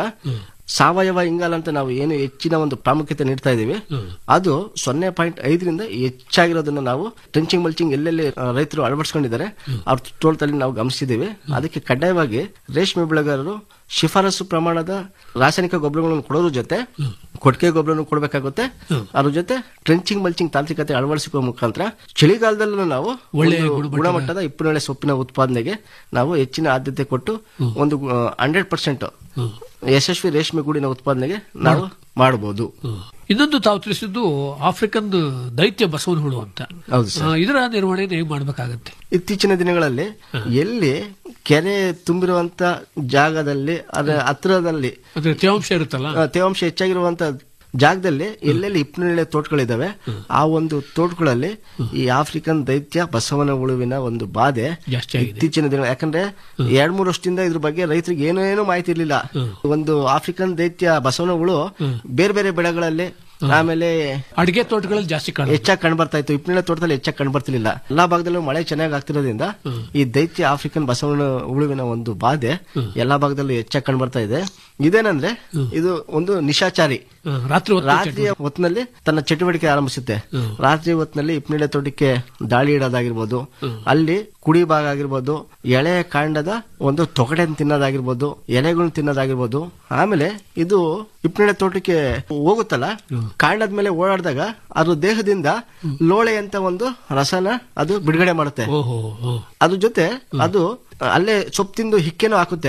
ಸಾವಯವ ಇಂಗಾಲ ಅಂತ ನಾವು ಏನು ಹೆಚ್ಚಿನ ಒಂದು ಪ್ರಾಮುಖ್ಯತೆ ನೀಡ್ತಾ ಇದೀವಿ ಅದು ಸೊನ್ನೆ ಪಾಯಿಂಟ್ ಐದರಿಂದ ಹೆಚ್ಚಾಗಿರೋದನ್ನ ನಾವು ಟ್ರೆಂಚಿಂಗ್ ಮಲ್ಚಿಂಗ್ ಎಲ್ಲೆಲ್ಲಿ ಆ, ರೈತರು ಅಳವಡಿಸ್ಕೊಂಡಿದ್ದಾರೆ ಅವ್ರ ತೋಟದಲ್ಲಿ ನಾವು ಗಮನಿಸಿದ್ದೀವಿ ಅದಕ್ಕೆ ಕಡ್ಡಾಯವಾಗಿ ರೇಷ್ಮೆ ಬೆಳೆಗಾರರು ಶಿಫಾರಸು ಪ್ರಮಾಣದ ರಾಸಾಯನಿಕ ಗೊಬ್ಬರಗಳನ್ನು ಕೊಡೋದ್ರ ಜೊತೆ ಕೊಟ್ಟಿಗೆ ಗೊಬ್ಬರನು ಕೊಡಬೇಕಾಗುತ್ತೆ ಅದ್ರ ಜೊತೆ ಟ್ರೆಂಚಿಂಗ್ ಮಲ್ಚಿಂಗ್ ತಾಂತ್ರಿಕತೆ ಅಳವಡಿಸಿಕೋ ಮುಖಾಂತರ ಚಳಿಗಾಲದಲ್ಲೂ ನಾವು ಒಳ್ಳೆಯ ಒಂದು ಗುಣಮಟ್ಟದ- ಗುಣಮಟ್ಟದ ಇಪ್ಪನೇಳೆ ಸೊಪ್ಪಿನ ಉತ್ಪಾದನೆಗೆ ನಾವು ಹೆಚ್ಚಿನ ಆದ್ಯತೆ ಕೊಟ್ಟು ಒಂದು ಹಂಡ್ರೆಡ್ ಪರ್ಸೆಂಟ್ ಯಶಸ್ವಿ ರೇಷ್ಮೆ ಗೂಡಿನ ಉತ್ಪಾದನೆಗೆ ನಾವು ಮಾಡಬಹುದು ಇನ್ನೊಂದು ತಾವು ತಿಳಿಸಿದ್ದು ಆಫ್ರಿಕನ್ ದೈತ್ಯ ಬಸವನ ಹುಳು ಅಂತ ಹೌದು ಸರ್. ಆ, ಇದರ ನಿರ್ವಹಣೆ ಹೇಗೆ ಮಾಡಬೇಕಾಗತ್ತೆ ಇತ್ತೀಚಿನ ದಿನಗಳಲ್ಲಿ ಎಲ್ಲಿ ಕೆರೆ ತುಂಬಿರುವಂತ ಜಾಗದಲ್ಲಿ ಅದರ ಹತ್ರದಲ್ಲಿ ಅಂದ್ರೆ ತೇವಾಂಶ ಇರುತ್ತಲ್ಲ ಆ, ತೇವಾಂಶ ಹೆಚ್ಚಾಗಿರುವಂತ ಜಾಗದಲ್ಲಿ ಎಲ್ಲೆಲ್ಲಿ ಹಿಪ್ಪನೇಳೆ ತೋಟಗಳಿದಾವೆ ಆ ಒಂದು ತೋಟಗಳಲ್ಲಿ ಈ ಆಫ್ರಿಕನ್ ದೈತ್ಯ ಬಸವನ ಹುಳುವಿನ ಒಂದು ಬಾಧೆ ಜಾಸ್ತಿ ಆಗಿದೆ. ಇತ್ತೀಚಿನ ದಿನ ಯಾಕಂದ್ರೆ ಎರಡ್ ಮೂರು ವರ್ಷದಿಂದ ಇದ್ರ ಬಗ್ಗೆ ರೈತರಿಗೆ ಏನೇನು ಮಾಹಿತಿ ಇರ್ಲಿಲ್ಲ ಒಂದು ಆಫ್ರಿಕನ್ ದೈತ್ಯ ಬಸವನ ಹುಳು ಬೇರೆ ಬೇರೆ ಬೆಳೆಗಳಲ್ಲಿ ಆಮೇಲೆ ಅಡಿಗೆ ತೋಟಗಳಲ್ಲಿ ಜಾಸ್ತಿ ಕಾಣ ಹೆಚ್ಚಾಗಿ ಕಂಡು ಬರ್ತಾ ಇತ್ತು ಇಪ್ಪನೇಳೆ ತೋಟದಲ್ಲಿ ಹೆಚ್ಚಾಗಿ ಕಂಡು ಬರ್ತಿರ್ಲಿಲ್ಲ ಎಲ್ಲಾ ಭಾಗದಲ್ಲೂ ಮಳೆ ಚೆನ್ನಾಗಿ ಆಗ್ತಿರೋದ್ರಿಂದ ಈ ದೈತ್ಯ ಆಫ್ರಿಕನ್ ಬಸವನ ಹುಳುವಿನ ಒಂದು ಬಾಧೆ ಎಲ್ಲಾ ಭಾಗದಲ್ಲೂ ಹೆಚ್ಚಾಗಿ ಕಂಡು ಬರ್ತಾ ಇದೆ ಇದೇನಂದ್ರೆ ಇದು ಒಂದು ನಿಶಾಚಾರಿ ರಾತ್ರಿ ಹೊತ್ತು ರಾತ್ರಿಯ ಹೊತ್ತಿನಲ್ಲಿ ತನ್ನ ಚಟುವಟಿಕೆ ಆರಂಭಿಸುತ್ತೆ ರಾತ್ರಿ ಹೊತ್ತಿನಲ್ಲಿ ಇಪ್ಪನೇಳೆ ತೋಟಕ್ಕೆ ದಾಳಿ ಇಡೋದಾಗಿರ್ಬೋದು ಅಲ್ಲಿ ಕುಡಿ ಭಾಗ ಆಗಿರ್ಬೋದು ಎಳೆ ಕಾಂಡದ ಒಂದು ತೊಗಡೆ ತಿನ್ನೋದಾಗಿರ್ಬೋದು ಎಲೆಗಳನ್ನ ತಿನ್ನೋದಾಗಿರ್ಬೋದು ಆಮೇಲೆ ಇದು ಇಪ್ಪನೇಳೆ ತೋಟಕ್ಕೆ ಹೋಗುತ್ತಲ್ಲ ಕಾಂಡದ ಮೇಲೆ ಓಡಾಡಿದಾಗ ಅದು ದೇಹದಿಂದ ಲೋಳೆ ಅಂತ ಒಂದು ರಸನ ಅದು ಬಿಡುಗಡೆ ಮಾಡುತ್ತೆ ಓಹೋ ಓ. ಅದ್ರ ಜೊತೆ ಅದು ಅಲ್ಲೇ ಸೊಪ್ಪು ತಿಂದು ಹಿಕ್ಕೆನೂ ಹಾಕುತ್ತೆ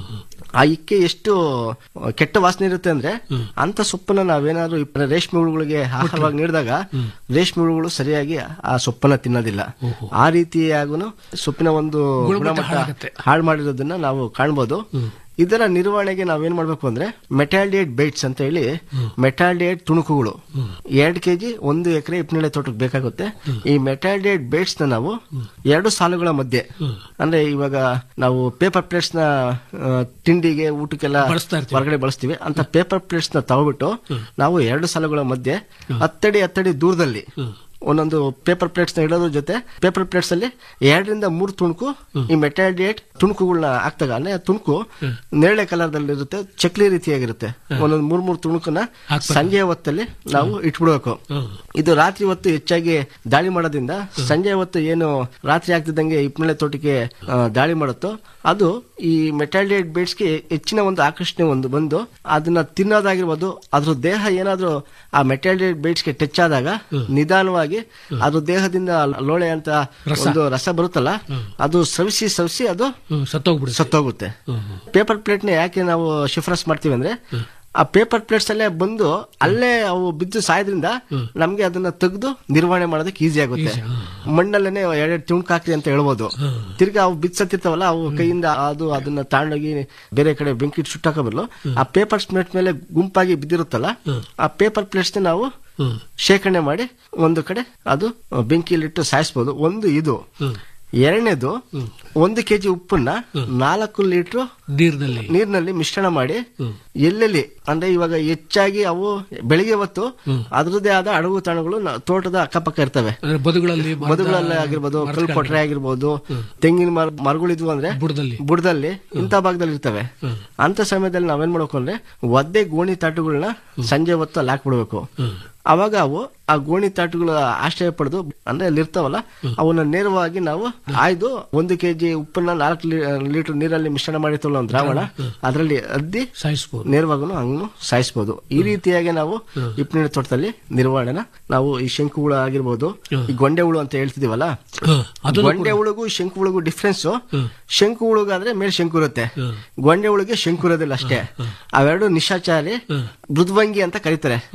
ಆ ಇಕ್ಕೆ ಎಷ್ಟು ಕೆಟ್ಟ ವಾಸನೆ ಇರುತ್ತೆ ಅಂದ್ರೆ ಅಂತ ಸೊಪ್ಪನ್ನ ನಾವೇನಾದ್ರೂ ಈ ರೇಷ್ಮೆ ಹುಳುಗಳಿಗೆ ಆಹಾರವಾಗಿ ನೀಡಿದಾಗ ರೇಷ್ಮೆ ಹುಳುಗಳು ಸರಿಯಾಗಿ ಆ ಸೊಪ್ಪನ್ನ ತಿನ್ನೋದಿಲ್ಲ ಆ ರೀತಿಯಾಗೂ ಸೊಪ್ಪಿನ ಒಂದು ಗುಣಮಟ್ಟ ಗುಣಮಟ್ಟ ಹಾಳಾಗತ್ತೆ. ಹಾಳು ಮಾಡಿರೋದನ್ನ ನಾವು ಕಾಣ್ಬೋದು ಇದರ ನಿರ್ವಹಣೆಗೆ ನಾವೇನ್ ಮಾಡ್ಬೇಕು ಅಂದ್ರೆ ಮೆಟಾಲ್ಡಿಯೇಟ್ ಬೈಟ್ಸ್ ಅಂತ ಹೇಳಿ ಮೆಟಾಲ್ಡಿಯೇಟ್ ತುಣುಕುಗಳು ಎರಡು ಕೆಜಿ ಒಂದು ಎಕರೆ ಇಪ್ಪನೇಳೆ ತೋಟಕ್ಕೆ ಬೇಕಾಗುತ್ತೆ ಈ ಮೆಟಾಲ್ಡಿಯೇಟ್ ಬೈಟ್ಸ್ ನ ನಾವು ಎರಡು ಸಾಲುಗಳ ಮಧ್ಯೆ ಅಂದ್ರೆ ಇವಾಗ ನಾವು ಪೇಪರ್ ಪ್ಲೇಟ್ಸ್ ನ ಆ, ತಿಂಡಿಗೆ ಊಟಕ್ಕೆಲ್ಲ ಬಳಸ್ತಾ ಇರ್ತೀವಿ. ಹೊರಗಡೆ ಬಳಸ್ತೀವಿ ಅಂತ ಪೇಪರ್ ಪ್ಲೇಟ್ಸ್ ನ ತಗೊಬಿಟ್ಟು ನಾವು ಎರಡು ಸಾಲುಗಳ ಮಧ್ಯೆ ಹತ್ತಡಿ ಹತ್ತಡಿ ದೂರದಲ್ಲಿ ಒಂದೊಂದು ಪೇಪರ್ ಪ್ಲೇಟ್ಸ್ ನ ಇಡೋದ್ರ ಜೊತೆ ಪೇಪರ್ ಪ್ಲೇಟ್ಸ್ ಅಲ್ಲಿ ಎರಡರಿಂದ ಮೂರು ತುಣುಕು ಈ ಮೆಟಾಲ್ಡಿಯೇಟ್ ತುಣುಕುಗಳನ್ನ ಹಾಕ್ದಾಗ ಅಂದ್ರೆ ಆ ತುಣುಕು ನೇರಳೆ ಕಲರ್ ದಲ್ಲಿ ಇರುತ್ತೆ ಚಕ್ಲಿ ರೀತಿಯಾಗಿರುತ್ತೆ ಒಂದೊಂದು ಮೂರ್ ಮೂರು ತುಣುಕನ್ನ ಸಂಜೆ ಹೊತ್ತಲ್ಲಿ ನಾವು ಇಟ್ಬಿಡ್ಬೇಕು ಇದು ರಾತ್ರಿ ಹೊತ್ತು ಹೆಚ್ಚಾಗಿ ದಾಳಿ ಮಾಡೋದ್ರಿಂದ ಸಂಜೆ ಹೊತ್ತು ಏನು ರಾತ್ರಿ ಆಗ್ತಿದ್ದಂಗೆ ಇಪ್ಪನೇಳೆ ತೋಟಕ್ಕೆ ಆ, ದಾಳಿ ಮಾಡುತ್ತೋ ಅದು ಈ ಮೆಟಾಲ್ಡಿಯೇಟ್ ಬೇಡ್ಸ್ಗೆ ಹೆಚ್ಚಿನ ಒಂದು ಆಕರ್ಷಣೆ ಒಂದು ಬಂದು ಅದನ್ನ ತಿನ್ನೋದಾಗಿರ್ಬೋದು ಅದ್ರ ದೇಹ ಏನಾದ್ರೂ ಆ ಮೆಟಾಲ್ಡಿಯೇಟ್ ಬೇಡ್ಸ್ಗೆ ಟಚ್ ಆದಾಗ ನಿಧಾನವಾಗಿ ಅದ್ರ ದೇಹದಿಂದ ಲೋಳೆ ಅಂತ ಒಂದು ರಸ ಬರುತ್ತಲ್ಲ ಅದು ಸವಿಸಿ ಸವಿಸಿ ಅದು ಸತ್ತೋಗ್ಬಿಡುತ್ತೆ ಸತ್ತೋಗುತ್ತೆ ಪೇಪರ್ ಪ್ಲೇಟ್ ನ ಯಾಕೆ ನಾವು ಶಿಫಾರಸ್ ಮಾಡ್ತೀವಿ ಅಂದ್ರೆ ಆ ಪೇಪರ್ ಪ್ಲೇಟ್ಸ್ ಅಲ್ಲೇ ಬಂದು ಅಲ್ಲೇ ಅವು ಬಿದ್ದು ಸಾಯೋದ್ರಿಂದ ನಮ್ಗೆ ಅದನ್ನ ತೆಗೆದು ನಿರ್ವಹಣೆ ಮಾಡೋದಕ್ಕೆ ಈಸಿ ಆಗುತ್ತೆ ಮಣ್ಣಲ್ಲೇನೆ ಎರಡೆರಡು ತುಣುಕು ಹಾಕ್ರಿ ಅಂತ ಹೇಳ್ಬೋದು ತಿರ್ಗಿ ಅವು ಬಿದ್ದು ಸತ್ತಿರ್ತಾವಲ್ಲ ಅವು ಕೈಯಿಂದ ಅದು ಅದನ್ನ ತಾಂಡೋಗಿ ಬೇರೆ ಕಡೆ ಬೆಂಕಿ ಸುಟ್ಟಾಕ ಬರಲು ಆ ಪೇಪರ್ ಪ್ಲೇಟ್ ಮೇಲೆ ಗುಂಪಾಗಿ ಬಿದ್ದಿರುತ್ತಲ್ಲ ಆ ಪೇಪರ್ ಪ್ಲೇಟ್ಸ್ ನಾವು ಶೇಖರಣೆ ಮಾಡಿ ಒಂದು ಕಡೆ ಅದು ಬೆಂಕಿಯಲ್ಲಿಟ್ಟು ಸಾಯಿಸ್ಬೋದು ಒಂದು ಇದು ಎರಡನೇದು ಒಂದು ಕೆಜಿ ಉಪ್ಪನ್ನ ನಾಲ್ಕು ಲೀಟರ್ ನೀರಿನಲ್ಲಿ ನೀರಿನಲ್ಲಿ ಮಿಶ್ರಣ ಮಾಡಿ ಎಲ್ಲೆಲ್ಲಿ ಅಂದ್ರೆ ಇವಾಗ ಹೆಚ್ಚಾಗಿ ಅವು ಬೆಳಿಗ್ಗೆ ಹೊತ್ತು ಅದರದ್ದೇ ಆದ ಅಡಗು ತಾಣಗಳು ನ- ತೋಟದ ಅಕ್ಕಪಕ್ಕ ಇರ್ತವೆ ಅಂದ್ರೆ ಬದುಗಳಲ್ಲಿ ಮರದ- ಮದುಗಳಲ್ಲಿ ಆಗಿರ್ಬೋದು ಮರದ ಕಲ್ಲು ಕೊಟ್ರೆ ಆಗಿರ್ಬೋದು ತೆಂಗಿನ ಮರ ಮರಗಳಿದ್ವು ಅಂದ್ರೆ ಬುಡದಲ್ಲಿ ಬುಡದಲ್ಲಿ ಇಂಥ ಭಾಗದಲ್ಲಿ ಇರ್ತವೆ ಅಂತ ಸಮಯದಲ್ಲಿ ನಾವೇನ್ ಮಾಡ್ಬೇಕು ಅಂದ್ರೆ ಒದ್ದೆ ಗೋಣಿ ತಾಟುಗಳನ್ನ ಸಂಜೆ ಹೊತ್ತು ಅಲ್ಲಿ ಹಾಕ್ಬಿಡ್ಬೇಕು ಅವಾಗ ಅವು ಆ ಗೋಣಿ ತಾಟುಗಳ ಆಶ್ರಯ ಪಡೆದು ಅಂದ್ರೆ ಅಲ್ಲಿ ಇರ್ತಾವಲ್ಲ ಅವನ್ನ ನೇರವಾಗಿ ನಾವು ಆಯ್ದು ಒಂದು ಕೆಜಿ ಉಪ್ಪನ್ನ ನಾಲ್ಕು ಲೀಟರ್ ನೀರಲ್ಲಿ ಮಿಶ್ರಣ ಮಾಡಿರ್ತವಲ್ಲ ಒಂದು ದ್ರಾವಣ ಅದರಲ್ಲಿ ಅದ್ದಿ ಸಾಯಿಸ್ಬೋದು ನೇರವಾಗೂ ಹಂಗೂ ಸಾಯಿಸಬಹುದು ಈ ರೀತಿಯಾಗಿ ನಾವು ಇಪ್ಪನೇ ತೋಟದಲ್ಲಿ ನಿರ್ವಹಣೆನ ನಾವು ಈ ಶಂಕು ಹುಳ ಆಗಿರ್ಬೋದು ಈ ಗೊಂಡೆ ಹುಳು ಅಂತ ಹೇಳ್ತಿದೀವಲ್ಲ ಅದನ್ನು ಗೊಂಡೆ ಹುಳುಗೂ ಶಂಕು ಹುಳುಗೂ ಡಿಫ್ರೆನ್ಸ್ ಶಂಕು ಹುಳುಗಾದ್ರೆ ಮೇಲೆ ಶಂಕು ಇರುತ್ತೆ ಗೊಂಡೆ ಹುಳುಗೆ ಶಂಕು ಇರೋದಿಲ್ಲ ಅಷ್ಟೇ ಅವೆರಡು ನಿಶಾಚಾರಿ ಮೃದ್ವಂಗಿ ಅಂತ ಕರೀತಾರೆ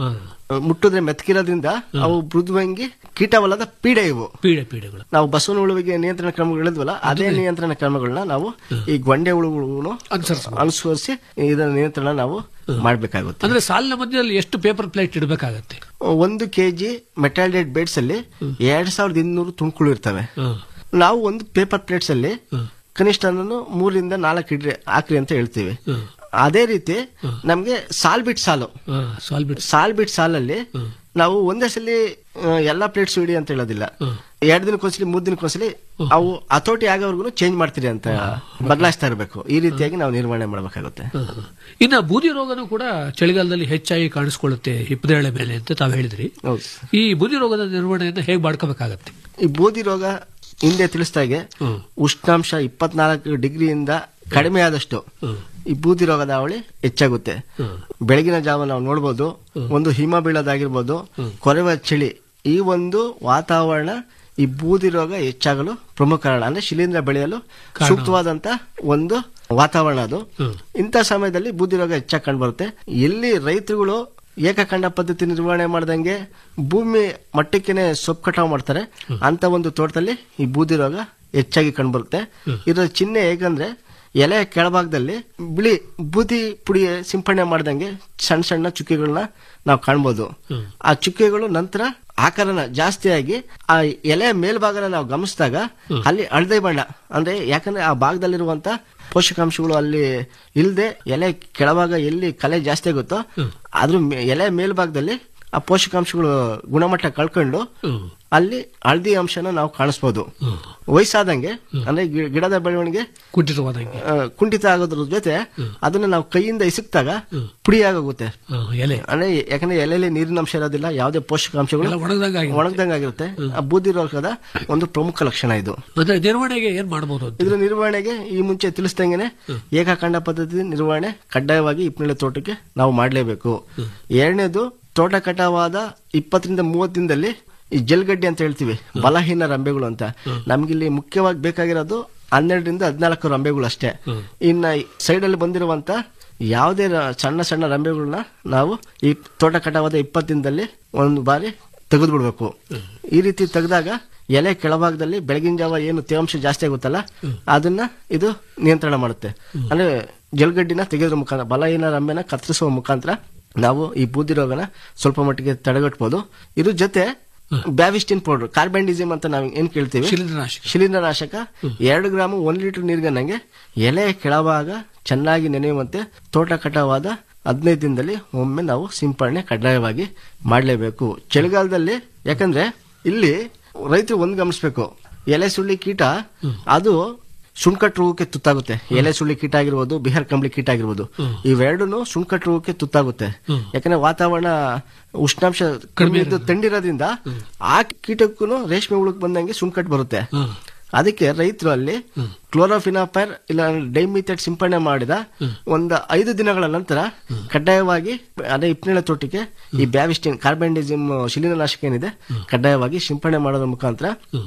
ಮುಟ್ಟಿದ್ರೆ ಮೆತ್ಕಿರೋದ್ರಿಂದ ಅವು ಮೃದುವಂಗಿ ಕೀಟವಲ್ಲದ ಪೀಡೆ ಇವು ಪೀಡೆ ಪೀಡೆಗಳು ನಾವು ಬಸವನ ಹುಳುವಿಗೆ ನಿಯಂತ್ರಣ ಕ್ರಮಗಳು ಹೇಳಿದ್ವಲ್ಲ ಅದೇ ನಿಯಂತ್ರಣ ಕ್ರಮಗಳನ್ನ ನಾವು ಈ ಗೊಂಡೆ ಹುಳುಗಳನ್ನು ಅನುಸರಿಸಿ ಇದರ ನಿಯಂತ್ರಣ ನಾವು ಮಾಡಬೇಕಾಗುತ್ತೆ ಅಂದ್ರೆ ಸಾಲಿನ ಮಧ್ಯದಲ್ಲಿ ಎಷ್ಟು ಪೇಪರ್ ಪ್ಲೇಟ್ ಇಡಬೇಕಾಗತ್ತೆ ಒಂದು ಕೆಜಿ ಮೆಟಾಲ್ಡೇಟ್ ಬೇಡ್ಸ್ ಅಲ್ಲಿ ಎರಡ್ ಸಾವಿರದ ಇನ್ನೂರು ತುಣುಕುಳು ಇರ್ತವೆ ನಾವು ಒಂದು ಪೇಪರ್ ಪ್ಲೇಟ್ಸ್ ಅಲ್ಲಿ ಕನಿಷ್ಠ ಅಂದ್ರೂ ಮೂರಿಂದ ನಾಲ್ಕು ಇಡ್ರಿ ಹಾಕ್ರಿ ಅಂತ ಹೇಳ್ತೀವಿ ಅದೇ ರೀತಿ ನಮ್ಗೆ ಸಾಲ್ ಬಿಟ್ ಸಾಲು ಸಾಲ್ ಬಿಟ್ ಸಾಲ್ ಬಿಟ್ ಸಾಲಲ್ಲಿ ನಾವು ಒಂದೇ ಸಲ ಆ, ಎಲ್ಲಾ ಪ್ಲೇಟ್ಸ್ ಇಡಿ ಅಂತ ಹೇಳೋದಿಲ್ಲ ಎರಡ್ ದಿನಕ್ಕೊಂದ್ಸಲಿ ಮೂರ್ ದಿನಕ್ಕೊಂದ್ಸಲಿ ಅವು ಹತೋಟಿ ಆಗೋವರೆಗೂ ಚೇಂಜ್ ಮಾಡ್ತೀರಿ ಅಂತ ಬದಲಾಯಿಸ್ತಾ ಇರಬೇಕು ಈ ರೀತಿಯಾಗಿ ನಾವು ನಿರ್ವಹಣೆ ಮಾಡಬೇಕಾಗುತ್ತೆ ಇನ್ನ ಬೂದಿ ರೋಗನೂ ಕೂಡ ಚಳಿಗಾಲದಲ್ಲಿ ಹೆಚ್ಚಾಗಿ ಕಾಣಿಸ್ಕೊಳ್ಳುತ್ತೆ ಹಿಪ್ಪದೇಳೆ ಮೇಲೆ ಅಂತ ತಾವು ಹೇಳಿದ್ರಿ ಈ ಬೂದಿ ರೋಗದ ನಿರ್ವಹಣೆಯನ್ನು ಹೇಗೆ ಮಾಡ್ಕೋಬೇಕಾಗತ್ತೆ ಈ ಬೂದಿ ರೋಗ ಹಿಂದೆ ತಿಳಿಸ್ದಾಗೆ ಉಷ್ಣಾಂಶ ಇಪ್ಪತ್ನಾಲ್ಕು ಡಿಗ್ರಿಯಿಂದ ಕಡಿಮೆ ಆದಷ್ಟು ಈ ಬೂದಿ ರೋಗದ ಹಾವಳಿ ಹೆಚ್ಚಾಗುತ್ತೆ ಬೆಳಗಿನ ಜಾವ ನಾವು ನೋಡ್ಬೋದು ಒಂದು ಹಿಮ ಬೀಳೋದಾಗಿರ್ಬೋದು ಕೊರೆವ ಚಳಿ ಈ ಒಂದು ವಾತಾವರಣ ಈ ಬೂದಿ ರೋಗ ಹೆಚ್ಚಾಗಲು ಪ್ರಮುಖ ಕಾರಣ ಅಂದ್ರೆ ಶಿಲೀಂಧ್ರ ಬೆಳೆಯಲು ಸೂಕ್ತವಾದಂತ ಒಂದು ವಾತಾವರಣ ಅದು ಇಂಥ ಸಮಯದಲ್ಲಿ ಬೂದಿ ರೋಗ ಹೆಚ್ಚಾಗಿ ಕಂಡುಬರುತ್ತೆ ಎಲ್ಲಿ ರೈತರುಗಳು ಏಕಖಂಡ ಪದ್ಧತಿ ನಿರ್ವಹಣೆ ಮಾಡ್ದಂಗೆ ಭೂಮಿ ಮಟ್ಟಕ್ಕೇನೆ ಸೊಪ್ಪು ಕಟಾವು ಮಾಡ್ತಾರೆ ಅಂತ ಒಂದು ತೋಟದಲ್ಲಿ ಈ ಬೂದಿ ರೋಗ ಹೆಚ್ಚಾಗಿ ಕಂಡುಬರುತ್ತೆ ಇದರ ಚಿಹ್ನೆ ಹೇಗಂದ್ರೆ ಎಲೆ ಕೆಳಭಾಗದಲ್ಲಿ ಬಿಳಿ ಬೂದಿ ಪುಡಿ ಸಿಂಪಡಣೆ ಮಾಡ್ದಂಗೆ ಸಣ್ಣ ಸಣ್ಣ ಚುಕ್ಕೆಗಳನ್ನ ನಾವು ಕಾಣ್ಬೋದು ಆ ಚುಕ್ಕೆಗಳು ನಂತರ ಆಕಾರನ ಜಾಸ್ತಿಯಾಗಿ ಆ ಎಲೆ ಮೇಲ್ಭಾಗನ ನಾವು ಗಮನಿಸಿದಾಗ ಅಲ್ಲಿ ಹಳದಿ ಬಣ್ಣ ಅಂದ್ರೆ ಯಾಕಂದ್ರೆ ಆ ಭಾಗದಲ್ಲಿರುವಂತ ಪೋಷಕಾಂಶಗಳು ಅಲ್ಲಿ ಇಲ್ಲದೆ ಎಲೆ ಕೆಳಭಾಗ ಎಲ್ಲಿ ಕಲೆ ಜಾಸ್ತಿ ಆಗುತ್ತೋ ಅದ್ರ ಮೇ- ಎಲೆ ಮೇಲ್ಭಾಗದಲ್ಲಿ ಆ ಪೋಷಕಾಂಶಗಳು ಗುಣಮಟ್ಟ ಕಳ್ಕೊಂಡು ಅಲ್ಲಿ ಹಳದಿ ಅಂಶನ ನಾವು ಕಾಣಿಸ್ಬೋದು ವಯಸ್ಸಾದಂಗೆ ಅಂದ್ರೆ ಗಿ- ಗಿಡದ ಬೆಳವಣಿಗೆ ಕುಂಠಿತವಾದಂಗೆ ಆ, ಕುಂಠಿತ ಆಗೋದ್ರ ಜೊತೆ ಅದನ್ನ ನಾವು ಕೈಯಿಂದ ಇಸುಕ್ತಾಗ ಪುಡಿ ಆಗೋಗುತ್ತೆ ಎಲೆ ಅಂದ್ರೆ ಯಾಕಂದ್ರೆ ಎಲೆಯಲ್ಲಿ ನೀರಿನ ಅಂಶ ಇರೋದಿಲ್ಲ ಯಾವುದೇ ಪೋಷಕಾಂಶಗಳು ಎಲ್ಲ ಒಣಗ್ದಂಗೆ ಒಣಗ್ದಂಗೆ ಆಗಿರುತ್ತೆ ಆ ಬೂದಿ ರೋಗದ ಒಂದು ಪ್ರಮುಖ ಲಕ್ಷಣ ಇದು ಅಂದ್ರೆ ನಿರ್ವಹಣೆಗೆ ಏನ್ ಮಾಡಬಹುದು ಅಂತ ಇದ್ರ ನಿರ್ವಹಣೆಗೆ ಈ ಮುಂಚೆ ತಿಳಿಸ್ದಂಗೆನೆ ಏಕಖಂಡ ಪದ್ಧತಿ ನಿರ್ವಹಣೆ ಕಡ್ಡಾಯವಾಗಿ ಇಪ್ಪನೇಳೆ ತೋಟಕ್ಕೆ ನಾವು ಮಾಡಲೇಬೇಕು ಎರಡನೇದು ತೋಟ ಕಟಾವಾದ ಇಪ್ಪತ್ತರಿಂದ ಮೂವತ್ತು ದಿನದಲ್ಲಿ ಈ ಜಲ್ಗಡ್ಡೆ ಅಂತ ಹೇಳ್ತೀವಿ ಬಲಹೀನ ರಂಬೆಗಳು ಅಂತ ನಮ್ಗಿಲ್ಲಿ ಮುಖ್ಯವಾಗಿ ಬೇಕಾಗಿರೋದು ಹನ್ನೆರಡರಿಂದ ಹದಿನಾಲ್ಕು ರಂಬೆಗಳು ಅಷ್ಟೇ ಇನ್ನ ಸೈಡ್ ಅಲ್ಲಿ ಬಂದಿರುವಂತ ಯಾವುದೇ ರ- ಸಣ್ಣ ಸಣ್ಣ ರಂಬೆಗಳನ್ನ ನಾವು ಈ ತೋಟ ಕಟಾವಾದ ಇಪ್ಪತ್ತು ದಿನದಲ್ಲಿ ಒಂದು ಬಾರಿ ತೆಗೆದು ಬಿಡ್ಬೇಕು ಈ ರೀತಿ ತೆಗೆದಾಗ ಎಲೆ ಕೆಳಭಾಗದಲ್ಲಿ ಬೆಳಗಿನ ಜಾವ ಏನು ತೇವಾಂಶ ಜಾಸ್ತಿ ಆಗುತ್ತಲ್ಲ ಅದನ್ನ ಇದು ನಿಯಂತ್ರಣ ಮಾಡುತ್ತೆ ಅಂದ್ರೆ ಜಲ್ಗಡ್ಡಿನ ತೆಗೆಯೋದ್ರ ಮುಖಾಂತರ ಬಲಹೀನ ರಂಬೆನ ಕತ್ತರಿಸುವ ಮುಖಾಂತರ ನಾವು ಈ ಬೂದಿ ರೋಗನ ಸ್ವಲ್ಪ ಮಟ್ಟಿಗೆ ತಡೆಗಟ್ಟಬಹುದು ಇದ್ರ ಜೊತೆ ಬ್ಯಾವಿಸ್ಟಿನ್ ಪೌಡರ್ ಕಾರ್ಬೆಂಡಿಸಿಮ್ ಅಂತ ನಾವು ಏನ್ ಕೇಳ್ತೀವಿ ಶಿಲೀಂಧ್ರನಾಶಕ. ಶಿಲೀಂಧ್ರನಾಶಕ ಎರಡು ಗ್ರಾಮ್ ಒಂದ್ ಲೀಟರ್ ನೀರಿಗೆ ನಂಗೆ ಎಲೆ ಕೆಳಭಾಗ ಚೆನ್ನಾಗಿ ನೆನೆಯುವಂತೆ ತೋಟ ಕಟಾವಾದ ಹದಿನೈದು ದಿನದಲ್ಲಿ ಒಮ್ಮೆ ನಾವು ಸಿಂಪಡಣೆ ಕಡ್ಡಾಯವಾಗಿ ಮಾಡಲೇಬೇಕು ಚಳಿಗಾಲದಲ್ಲಿ ಯಾಕಂದ್ರೆ ಇಲ್ಲಿ ರೈತರು ಒಂದ್ ಗಮನಿಸ್ಬೇಕು ಎಲೆ ಸುಳ್ಳಿ ಕೀಟ ಅದು ಸುಣ್ಕಟ್ಟು ರೋಗಕ್ಕೆ ತುತ್ತಾಗುತ್ತೆ ಎಲೆ ಸುಳ್ಳಿ ಕೀಟ ಆಗಿರ್ಬೋದು ಬಿಹಾರ್ ಕಂಬಳಿ ಕೀಟ ಆಗಿರ್ಬೋದು ಇವೆರಡೂ ಸುಣ್ಕಟ್ಟು ರೋಗಕ್ಕೆ ತುತ್ತಾಗುತ್ತೆ ಯಾಕಂದ್ರೆ ವಾತಾವರಣ ಉಷ್ಣಾಂಶ ಕಡಿಮೆ ಇದ್ದು ತಂಡಿರೋದ್ರಿಂದ ಆ ಕೀಟಕ್ಕೂ ರೇಷ್ಮೆ ಹುಳಕ್ ಬಂದಂಗೆ ಸುಣ್ಕಟ್ಟು ಬರುತ್ತೆ ಅದಕ್ಕೆ ರೈತರು ಅಲ್ಲಿ ಕ್ಲೋರೋಫಿನಾಪೈರ್ ಇಲ್ಲ ಡೈಮಿಥೆಟ್ ಸಿಂಪಡಣೆ ಮಾಡಿದ ಒಂದು ಐದು ದಿನಗಳ ನಂತರ ಕಡ್ಡಾಯವಾಗಿ ಅದೇ ಇಪ್ಪನೇಳೆ ತೋಟಕ್ಕೆ ಈ ಬ್ಯಾವಿಸ್ಟಿನ್ ಕಾರ್ಬೆಂಡಿಸಿಮ್ ಶಿಲೀಂಧ್ರನಾಶಕ ಏನಿದೆ ಕಡ್ಡಾಯವಾಗಿ ಸಿಂಪಡಣೆ ಮಾಡೋದ್ರ ಮುಖಾಂತರ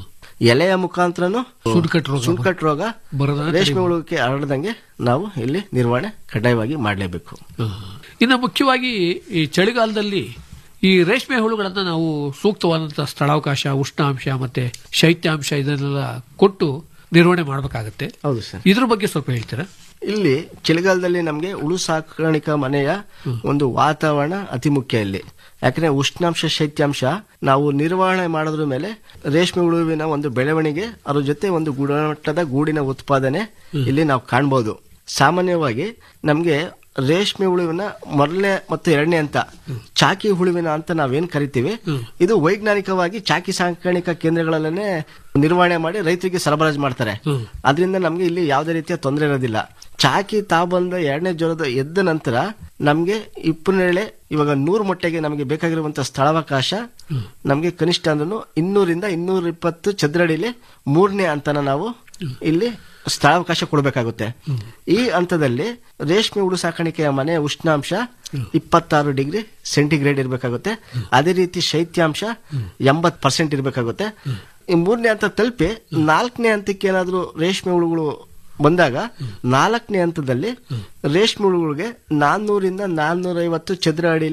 ಎಲೆಯ ಮುಖಾಂತರನು ಸುಣ್ಕಟ್ಟು ರೋಗ ಸುಣ್ಕಟ್ಟು ರೋಗ ಬರೋದನ್ನ ರೇಷ್ಮೆ ತಡಿಬೋದು. ಹುಳುಕ್ಕೆ ಹರಡದಂಗೆ ನಾವು ಇಲ್ಲಿ ನಿರ್ವಹಣೆ ಕಡ್ಡಾಯವಾಗಿ ಮಾಡಲೇಬೇಕು ಇನ್ನು ಮುಖ್ಯವಾಗಿ ಈ ಚಳಿಗಾಲದಲ್ಲಿ ಈ ರೇಷ್ಮೆ ಹುಳುಗಳನ್ನ ನಾವು ಸೂಕ್ತವಾದಂತಹ ಸ್ಥಳಾವಕಾಶ ಉಷ್ಣಾಂಶ ಮತ್ತೆ ಶೈತ್ಯಾಂಶ ಇದನ್ನೆಲ್ಲ ಕೊಟ್ಟು ನಿರ್ವಹಣೆ ಮಾಡಬೇಕಾಗತ್ತೆ ಹೌದು ಸರ್ ಇದ್ರ ಬಗ್ಗೆ ಸ್ವಲ್ಪ ಹೇಳ್ತೀರಾ ಇಲ್ಲಿ ಚಳಿಗಾಲದಲ್ಲಿ ನಮಗೆ ಹುಳು ಸಾಕಾಣಿಕಾ ಮನೆಯ ಒಂದು ವಾತಾವರಣ ಅತಿ ಮುಖ್ಯ ಇಲ್ಲಿ ಯಾಕಂದ್ರೆ ಉಷ್ಣಾಂಶ ಶೈತ್ಯಾಂಶ ನಾವು ನಿರ್ವಹಣೆ ಮಾಡೋದ್ರ ಮೇಲೆ ರೇಷ್ಮೆ ಹುಳುವಿನ ಒಂದು ಬೆಳವಣಿಗೆ ಅದ್ರ ಜೊತೆ ಒಂದು ಗುಣಮಟ್ಟದ ಗೂಡಿನ ಉತ್ಪಾದನೆ ಇಲ್ಲಿ ನಾವು ಕಾಣ್ಬೋದು ಸಾಮಾನ್ಯವಾಗಿ ನಮ್ಗೆ ರೇಷ್ಮೆ ಹುಳುವಿನ ಮೊದಲನೇ ಮತ್ತು ಎರಡನೇ ಅಂತ ಚಾಕಿ ಹುಳುವಿನ ಅಂತ ನಾವೇನ್ ಕರಿತೀವಿ ಇದು ವೈಜ್ಞಾನಿಕವಾಗಿ ಚಾಕಿ ಸಾಕಾಣಿಕಾ ಕೇಂದ್ರಗಳಲ್ಲೇ ನಿರ್ವಹಣೆ ಮಾಡಿ ರೈತರಿಗೆ ಸರಬರಾಜು ಮಾಡ್ತಾರೆ ಅದರಿಂದ ನಮ್ಗೆ ಇಲ್ಲಿ ಯಾವುದೇ ರೀತಿಯ ತೊಂದರೆ ಇರೋದಿಲ್ಲ ಚಾಕಿ ತಾ ಬಂದ ಎರಡನೇ ಜ್ವರದ ಎದ್ದ ನಂತರ ನಮ್ಗೆ ಇಪ್ಪನೇಳೆ ಇವಾಗ ನೂರು ಮೊಟ್ಟೆಗೆ ನಮಗೆ ಬೇಕಾಗಿರುವಂತ ಸ್ಥಳಾವಕಾಶ ನಮ್ಗೆ ಕನಿಷ್ಠ ಅಂದ್ರೂ ಇನ್ನೂರಿಂದ ಇನ್ನೂರ ಇಪ್ಪತ್ತು ಚದರಡಿಲಿ ಮೂರನೇ ಅಂತನ ನಾವು ಇಲ್ಲಿ ಸ್ಥಳಾವಕಾಶ ಕೊಡಬೇಕಾಗುತ್ತೆ ಈ ಹಂತದಲ್ಲಿ ರೇಷ್ಮೆ ಹುಳು ಸಾಕಾಣಿಕೆಯ ಮನೆಯ ಉಷ್ಣಾಂಶ ಇಪ್ಪತ್ತಾರು ಡಿಗ್ರಿ ಸೆಂಟಿಗ್ರೇಡ್ ಇರಬೇಕಾಗುತ್ತೆ ಅದೇ ರೀತಿ ಶೈತ್ಯಾಂಶ ಎಂಬತ್ ಪರ್ಸೆಂಟ್ ಇರಬೇಕಾಗುತ್ತೆ ಈ ಮೂರನೇ ಹಂತ ತಲುಪಿ ನಾಲ್ಕನೇ ಹಂತಕ್ಕೆ ಏನಾದ್ರೂ ರೇಷ್ಮೆ ಹುಳುಗಳು ಬಂದಾಗ ನಾಲ್ಕನೇ ಹಂತದಲ್ಲಿ ರೇಷ್ಮೆ ಹುಳುಗಳಿಗೆ ನಾನ್ನೂರಿಂದ ನಾನ್ನೂರ ಐವತ್ತು ಚದರ ಅಡಿಯಲ್ಲಿ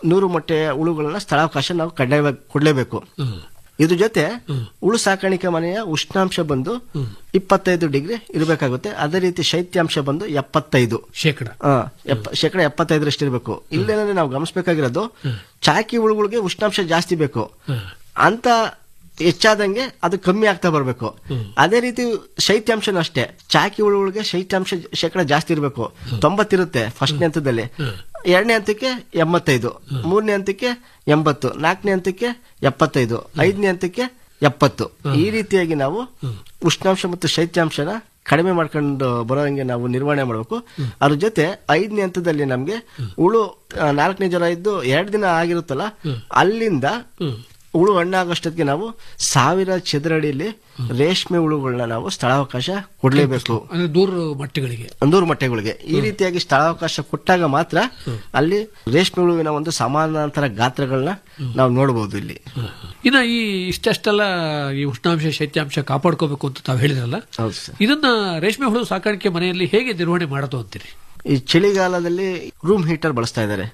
ನೂರು ಮೊಟ್ಟೆ ಹುಳುಗಳನ್ನ ಸ್ಥಳಾವಕಾಶ ನಾವು ಕಡ್ಡಾಯವಾಗಿ ಕೊಡ್ಲೇಬೇಕು ಇದ್ರ ಜೊತೆ ಹುಳು ಸಾಕಾಣಿಕೆ ಮನೆಯ ಉಷ್ಣಾಂಶ ಬಂದು ಇಪ್ಪತ್ತೈದು ಡಿಗ್ರಿ ಇರಬೇಕಾಗುತ್ತೆ ಅದೇ ರೀತಿ ಶೈತ್ಯಾಂಶ ಬಂದು ಎಪ್ಪತ್ತೈದು ಶೇಕಡ ಆ, ಎಪ್ಪ- ಶೇಕಡ ಎಪ್ಪತ್ತೈದರಷ್ಟು ಇರಬೇಕು ಇಲ್ಲೇನಂದ್ರೆ ನಾವು ಗಮನಿಸಬೇಕಾಗಿರೋದು ಚಾಕಿ ಹುಳುಗಳಿಗೆ ಉಷ್ಣಾಂಶ ಜಾಸ್ತಿ ಬೇಕು ಅಂತ ಹೆಚ್ಚಾದಂಗೆ ಅದು ಕಮ್ಮಿ ಆಗ್ತಾ ಬರಬೇಕು ಅದೇ ರೀತಿ ಶೈತ್ಯಾಂಶನೂ ಅಷ್ಟೇ ಚಾಕಿ ಹುಳುಗಳಿಗೆ ಶೈತ್ಯಾಂಶ ಶೇಕಡ ಜಾಸ್ತಿ ಇರಬೇಕು ತೊಂಬತ್ತಿರುತ್ತೆ ಫಸ್ಟ್ನೇ ಹಂತದಲ್ಲಿ ಎರಡನೇ ಹಂತಕ್ಕೆ ಎಂಬತ್ತೈದು ಮೂರನೇ ಹಂತಕ್ಕೆ ಎಂಬತ್ತು ನಾಲ್ಕನೇ ಹಂತಕ್ಕೆ ಎಪ್ಪತ್ತೈದು ಐದನೇ ಹಂತಕ್ಕೆ ಎಪ್ಪತ್ತು ಈ ರೀತಿಯಾಗಿ ನಾವು ಉಷ್ಣಾಂಶ ಮತ್ತು ಶೈತ್ಯಾಂಶನ ಕಡಿಮೆ ಮಾಡ್ಕೊಂಡು ಬರೋಂಗೆ ನಾವು ನಿರ್ವಹಣೆ ಮಾಡಬೇಕು ಅದ್ರ ಜೊತೆ ಐದನೇ ಹಂತದಲ್ಲಿ ನಮ್ಗೆ ಹುಳು ಆ, ನಾಲ್ಕನೇ ಜ್ವರ ಇದ್ದು ಎರಡು ದಿನ ಆಗಿರುತ್ತಲ್ಲ ಅಲ್ಲಿಂದ ಹುಳು ಹಣ್ಣಾಗೋಷ್ಟೊತ್ತಿಗೆ ನಾವು ಸಾವಿರ ಚದರಡಿಯಲ್ಲಿ ರೇಷ್ಮೆ ಹುಳುಗಳನ್ನ ನಾವು ಸ್ಥಳಾವಕಾಶ ಕೊಡ್ಲೇಬೇಕು ಅಂದ್ರೆ ದೂರ ಮಟ್ಟಗಳಿಗೆ ನೂರು ಮೊಟ್ಟೆಗಳಿಗೆ ಈ ರೀತಿಯಾಗಿ ಸ್ಥಳಾವಕಾಶ ಕೊಟ್ಟಾಗ ಮಾತ್ರ ಅಲ್ಲಿ ರೇಷ್ಮೆ ಹುಳುವಿನ ಒಂದು ಸಮಾನಾಂತರ ಗಾತ್ರಗಳನ್ನ ನಾವು ನೋಡಬಹುದು ಇಲ್ಲಿ ಇನ್ನ ಈ ಇಷ್ಟೆಷ್ಟೆಲ್ಲ ಈ ಉಷ್ಣಾಂಶ ಶೈತ್ಯಾಂಶ ಕಾಪಾಡ್ಕೋಬೇಕು ಅಂತ ತಾವು ಹೇಳಿದ್ರಲ್ಲ ಹೌದು ಸರ್ ಇದನ್ನ ರೇಷ್ಮೆ ಹುಳು ಸಾಕಾಣಿಕೆ ಮನೆಯಲ್ಲಿ ಹೇಗೆ ನಿರ್ವಹಣೆ ಮಾಡೋದು ಅಂತೀರಿ ಈ ಚಳಿಗಾಲದಲ್ಲಿ ರೂಮ್ ಹೀಟರ್ ಬಳಸ್ತಾ ಇದ್ದಾರೆ